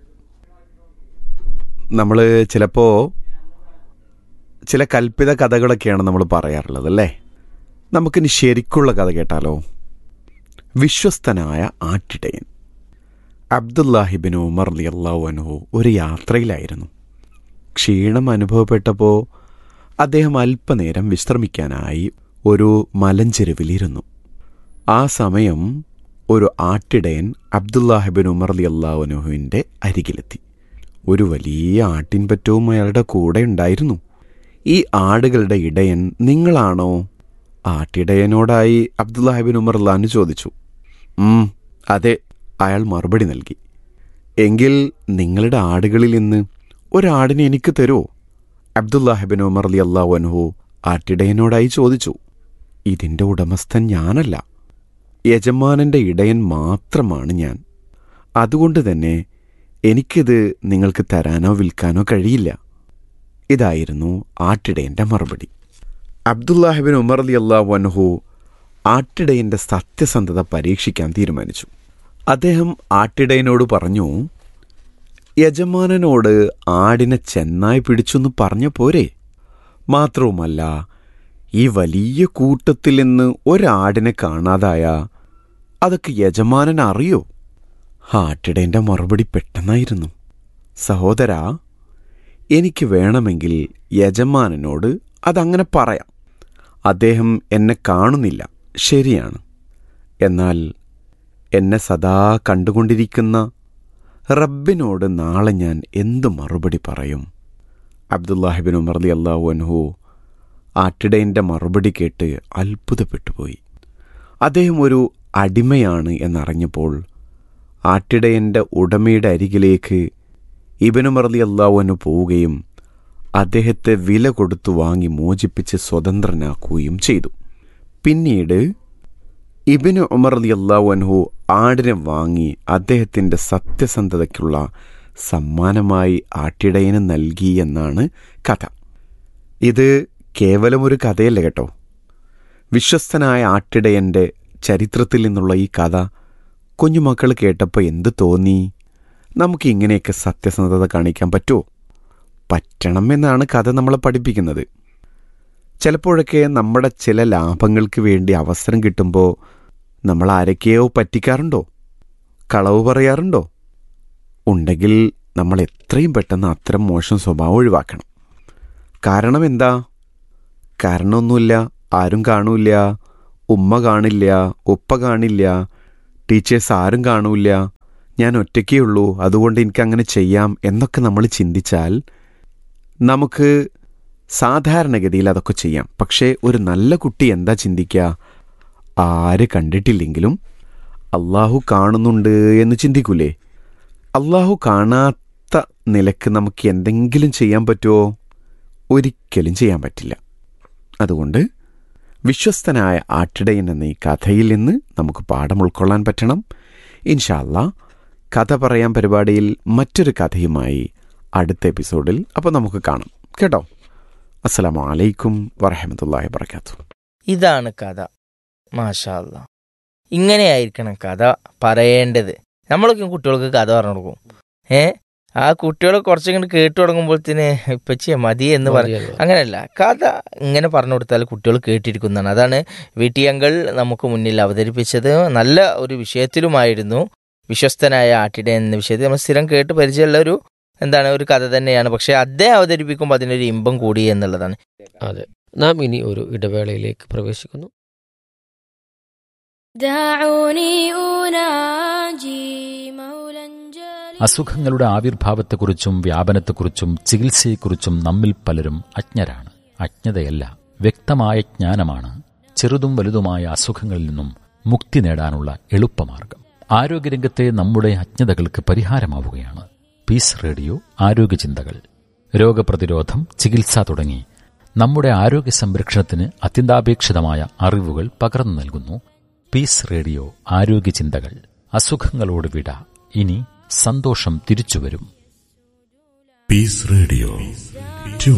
നമ്മൾ ചിലപ്പോൾ ചില കൽപ്പിത കഥകളൊക്കെയാണ് നമ്മൾ പറയാറുള്ളത് അല്ലേ നമുക്കിനി ശരിക്കുള്ള കഥ കേട്ടാലോ വിശ്വസ്തനായ ആട്ടിടയൻ അബ്ദുല്ലാഹിബിൻ ഉമർ അലി അള്ളാഹു അനുഹു ഒരു യാത്രയിലായിരുന്നു ക്ഷീണം അനുഭവപ്പെട്ടപ്പോൾ അദ്ദേഹം അല്പനേരം വിശ്രമിക്കാനായി ഒരു മലഞ്ചെരുവിലിരുന്നു ആ സമയം ഒരു ആട്ടിടയൻ അബ്ദുല്ലാഹിബിൻ ഉമർ അലി അള്ളാഹുനുഹുവിൻ്റെ അരികിലെത്തി ഒരു വലിയ ആട്ടിൻപറ്റവും അയാളുടെ കൂടെ ഉണ്ടായിരുന്നു ഈ ആടുകളുടെ ഇടയൻ നിങ്ങളാണോ ആട്ടിടയനോടായി അബ്ദുല്ലാഹിബിൻ ഉമർ അള്ളഹാന് ചോദിച്ചു ഉം അതെ അയാൾ മറുപടി നൽകി എങ്കിൽ നിങ്ങളുടെ ആടുകളിൽ നിന്ന് ഒരാടിനെ എനിക്ക് തരുമോ അബ്ദുല്ലാഹിബിൻ ഉമർ അലി അള്ളാഹു അൻഹു ആട്ടിടയനോടായി ചോദിച്ചു ഇതിൻ്റെ ഉടമസ്ഥൻ ഞാനല്ല യജമാനൻ്റെ ഇടയൻ മാത്രമാണ് ഞാൻ അതുകൊണ്ട് തന്നെ എനിക്കിത് നിങ്ങൾക്ക് തരാനോ വിൽക്കാനോ കഴിയില്ല ഇതായിരുന്നു ആട്ടിടയൻ്റെ മറുപടി അബ്ദുല്ലാഹിബിൻ ഉമർ അലി അള്ളാഹു അൻഹു ആട്ടിടയൻ്റെ സത്യസന്ധത പരീക്ഷിക്കാൻ തീരുമാനിച്ചു അദ്ദേഹം ആട്ടിടയനോട് പറഞ്ഞു യജമാനനോട് ആടിനെ ചെന്നായി പിടിച്ചൊന്ന് പറഞ്ഞ പോരെ മാത്രവുമല്ല ഈ വലിയ കൂട്ടത്തിൽ നിന്ന് ഒരാടിനെ കാണാതായ അതൊക്കെ യജമാനൻ അറിയോ ആട്ടിടേൻ്റെ മറുപടി പെട്ടെന്നായിരുന്നു സഹോദരാ എനിക്ക് വേണമെങ്കിൽ യജമാനനോട് അതങ്ങനെ പറയാം അദ്ദേഹം എന്നെ കാണുന്നില്ല ശരിയാണ് എന്നാൽ എന്നെ സദാ കണ്ടുകൊണ്ടിരിക്കുന്ന റബ്ബിനോട് നാളെ ഞാൻ എന്ത് മറുപടി പറയും അബ്ദുല്ലാഹിബിൻ ഉമർലി അള്ളാഹു അൻഹു ആട്ടിടയൻ്റെ മറുപടി കേട്ട് അത്ഭുതപ്പെട്ടുപോയി അദ്ദേഹം ഒരു അടിമയാണ് എന്നറിഞ്ഞപ്പോൾ ആട്ടിടയൻ്റെ ഉടമയുടെ അരികിലേക്ക് ഇബനുമർലി അള്ളാഹുവിന് പോവുകയും അദ്ദേഹത്തെ വില കൊടുത്തു വാങ്ങി മോചിപ്പിച്ച് സ്വതന്ത്രനാക്കുകയും ചെയ്തു പിന്നീട് ഇബിന് ഉമർ അലി അള്ളാഹു ആടിനെ വാങ്ങി അദ്ദേഹത്തിൻ്റെ സത്യസന്ധതയ്ക്കുള്ള സമ്മാനമായി ആട്ടിടയന് നൽകി എന്നാണ് കഥ ഇത് കേവലം ഒരു കഥയല്ല കേട്ടോ വിശ്വസ്തനായ ആട്ടിടയൻ്റെ ചരിത്രത്തിൽ നിന്നുള്ള ഈ കഥ കുഞ്ഞുമക്കൾ കേട്ടപ്പോൾ എന്ത് തോന്നി നമുക്ക് ഇങ്ങനെയൊക്കെ സത്യസന്ധത കാണിക്കാൻ പറ്റുമോ പറ്റണം എന്നാണ് കഥ നമ്മളെ പഠിപ്പിക്കുന്നത് ചിലപ്പോഴൊക്കെ നമ്മുടെ ചില ലാഭങ്ങൾക്ക് വേണ്ടി അവസരം കിട്ടുമ്പോൾ നമ്മൾ ആരൊക്കെയോ പറ്റിക്കാറുണ്ടോ കളവ് പറയാറുണ്ടോ ഉണ്ടെങ്കിൽ നമ്മൾ എത്രയും പെട്ടെന്ന് അത്തരം മോശം സ്വഭാവം ഒഴിവാക്കണം കാരണം എന്താ കാരണമൊന്നുമില്ല ആരും കാണൂല ഉമ്മ കാണില്ല ഉപ്പ കാണില്ല ടീച്ചേഴ്സ് ആരും കാണൂല ഞാൻ ഒറ്റയ്ക്കേ ഉള്ളൂ അതുകൊണ്ട് എനിക്ക് അങ്ങനെ ചെയ്യാം എന്നൊക്കെ നമ്മൾ ചിന്തിച്ചാൽ നമുക്ക് സാധാരണഗതിയിൽ അതൊക്കെ ചെയ്യാം പക്ഷേ ഒരു നല്ല കുട്ടി എന്താ ചിന്തിക്കുക ആര് കണ്ടിട്ടില്ലെങ്കിലും അള്ളാഹു കാണുന്നുണ്ട് എന്ന് ചിന്തിക്കൂലേ അള്ളാഹു കാണാത്ത നിലക്ക് നമുക്ക് എന്തെങ്കിലും ചെയ്യാൻ പറ്റുമോ ഒരിക്കലും ചെയ്യാൻ പറ്റില്ല അതുകൊണ്ട് വിശ്വസ്തനായ ആട്ടിടയൻ എന്ന ഈ കഥയിൽ നിന്ന് നമുക്ക് പാഠം ഉൾക്കൊള്ളാൻ പറ്റണം ഇൻഷാല്ല കഥ പറയാൻ പരിപാടിയിൽ മറ്റൊരു കഥയുമായി അടുത്ത എപ്പിസോഡിൽ അപ്പോൾ നമുക്ക് കാണാം കേട്ടോ അസ്സലാമു അലൈക്കും വറഹമത്തല്ലാഹി വർക്കാത്തു ഇതാണ് കഥ മാഷാ അല്ലാ ഇങ്ങനെയായിരിക്കണം കഥ പറയേണ്ടത് നമ്മളൊക്കെ കുട്ടികൾക്ക് കഥ പറഞ്ഞു കൊടുക്കും ഏ ആ കുട്ടികൾ കുറച്ചിങ്ങനെ കേട്ടു തുടങ്ങുമ്പോഴത്തേന് ഇപ്പച്ചിയെ മതി എന്ന് പറയും മതിയല്ലോ. അങ്ങനെയല്ല കഥ ഇങ്ങനെ പറഞ്ഞു കൊടുത്താൽ കുട്ടികൾ കേട്ടിരിക്കുന്നതാണ് അതാണ് വീട്ടിയങ്കൾ നമുക്ക് മുന്നിൽ അവതരിപ്പിച്ചത് നല്ല ഒരു വിഷയത്തിലുമായിരുന്നു വിശ്വസ്തനായ ആട്ടിടെ എന്ന വിഷയത്തിൽ നമ്മൾ സ്ഥിരം കേട്ട് പരിചയമുള്ള ഒരു എന്താണ് ഒരു കഥ തന്നെയാണ് പക്ഷെ അദ്ദേഹം അവതരിപ്പിക്കുമ്പോൾ അതിനൊരു ഇമ്പം കൂടി എന്നുള്ളതാണ് അതെ നാം ഇനി ഒരു ഇടവേളയിലേക്ക് പ്രവേശിക്കുന്നു دعوني أناجي مولا جليلا അസുഖങ്ങളുടെ ആവിർഭാവത്തെക്കുറിച്ചും വ്യാപനത്തെക്കുറിച്ചും ചികിത്സയെക്കുറിച്ചും നമ്മിൽ പലരും അജ്ഞരാണ് അജ്ഞതയല്ല വ്യക്തമായ ജ്ഞാനമാണ് ചെറുതും വലുതുമായ അസുഖങ്ങളിൽ നിന്നും മുക്തി നേടാനുള്ള എളുപ്പമാർഗം ആരോഗ്യരംഗത്തെ നമ്മുടെ അജ്ഞതകൾക്ക് പരിഹാരമാവുകയാണ് പീസ് റേഡിയോ ആരോഗ്യചിന്തകൾ രോഗപ്രതിരോധം ചികിത്സ തുടങ്ങി നമ്മുടെ ആരോഗ്യ സംരക്ഷണത്തിന് അത്യന്താപേക്ഷിതമായ അറിവുകൾ പകർന്നു നൽകുന്നു പീസ് റേഡിയോ ആരോഗ്യചിന്തകൾ അസുഖങ്ങളോട് വിട ഇനി സന്തോഷം തിരിച്ചുവരും Peace Radio.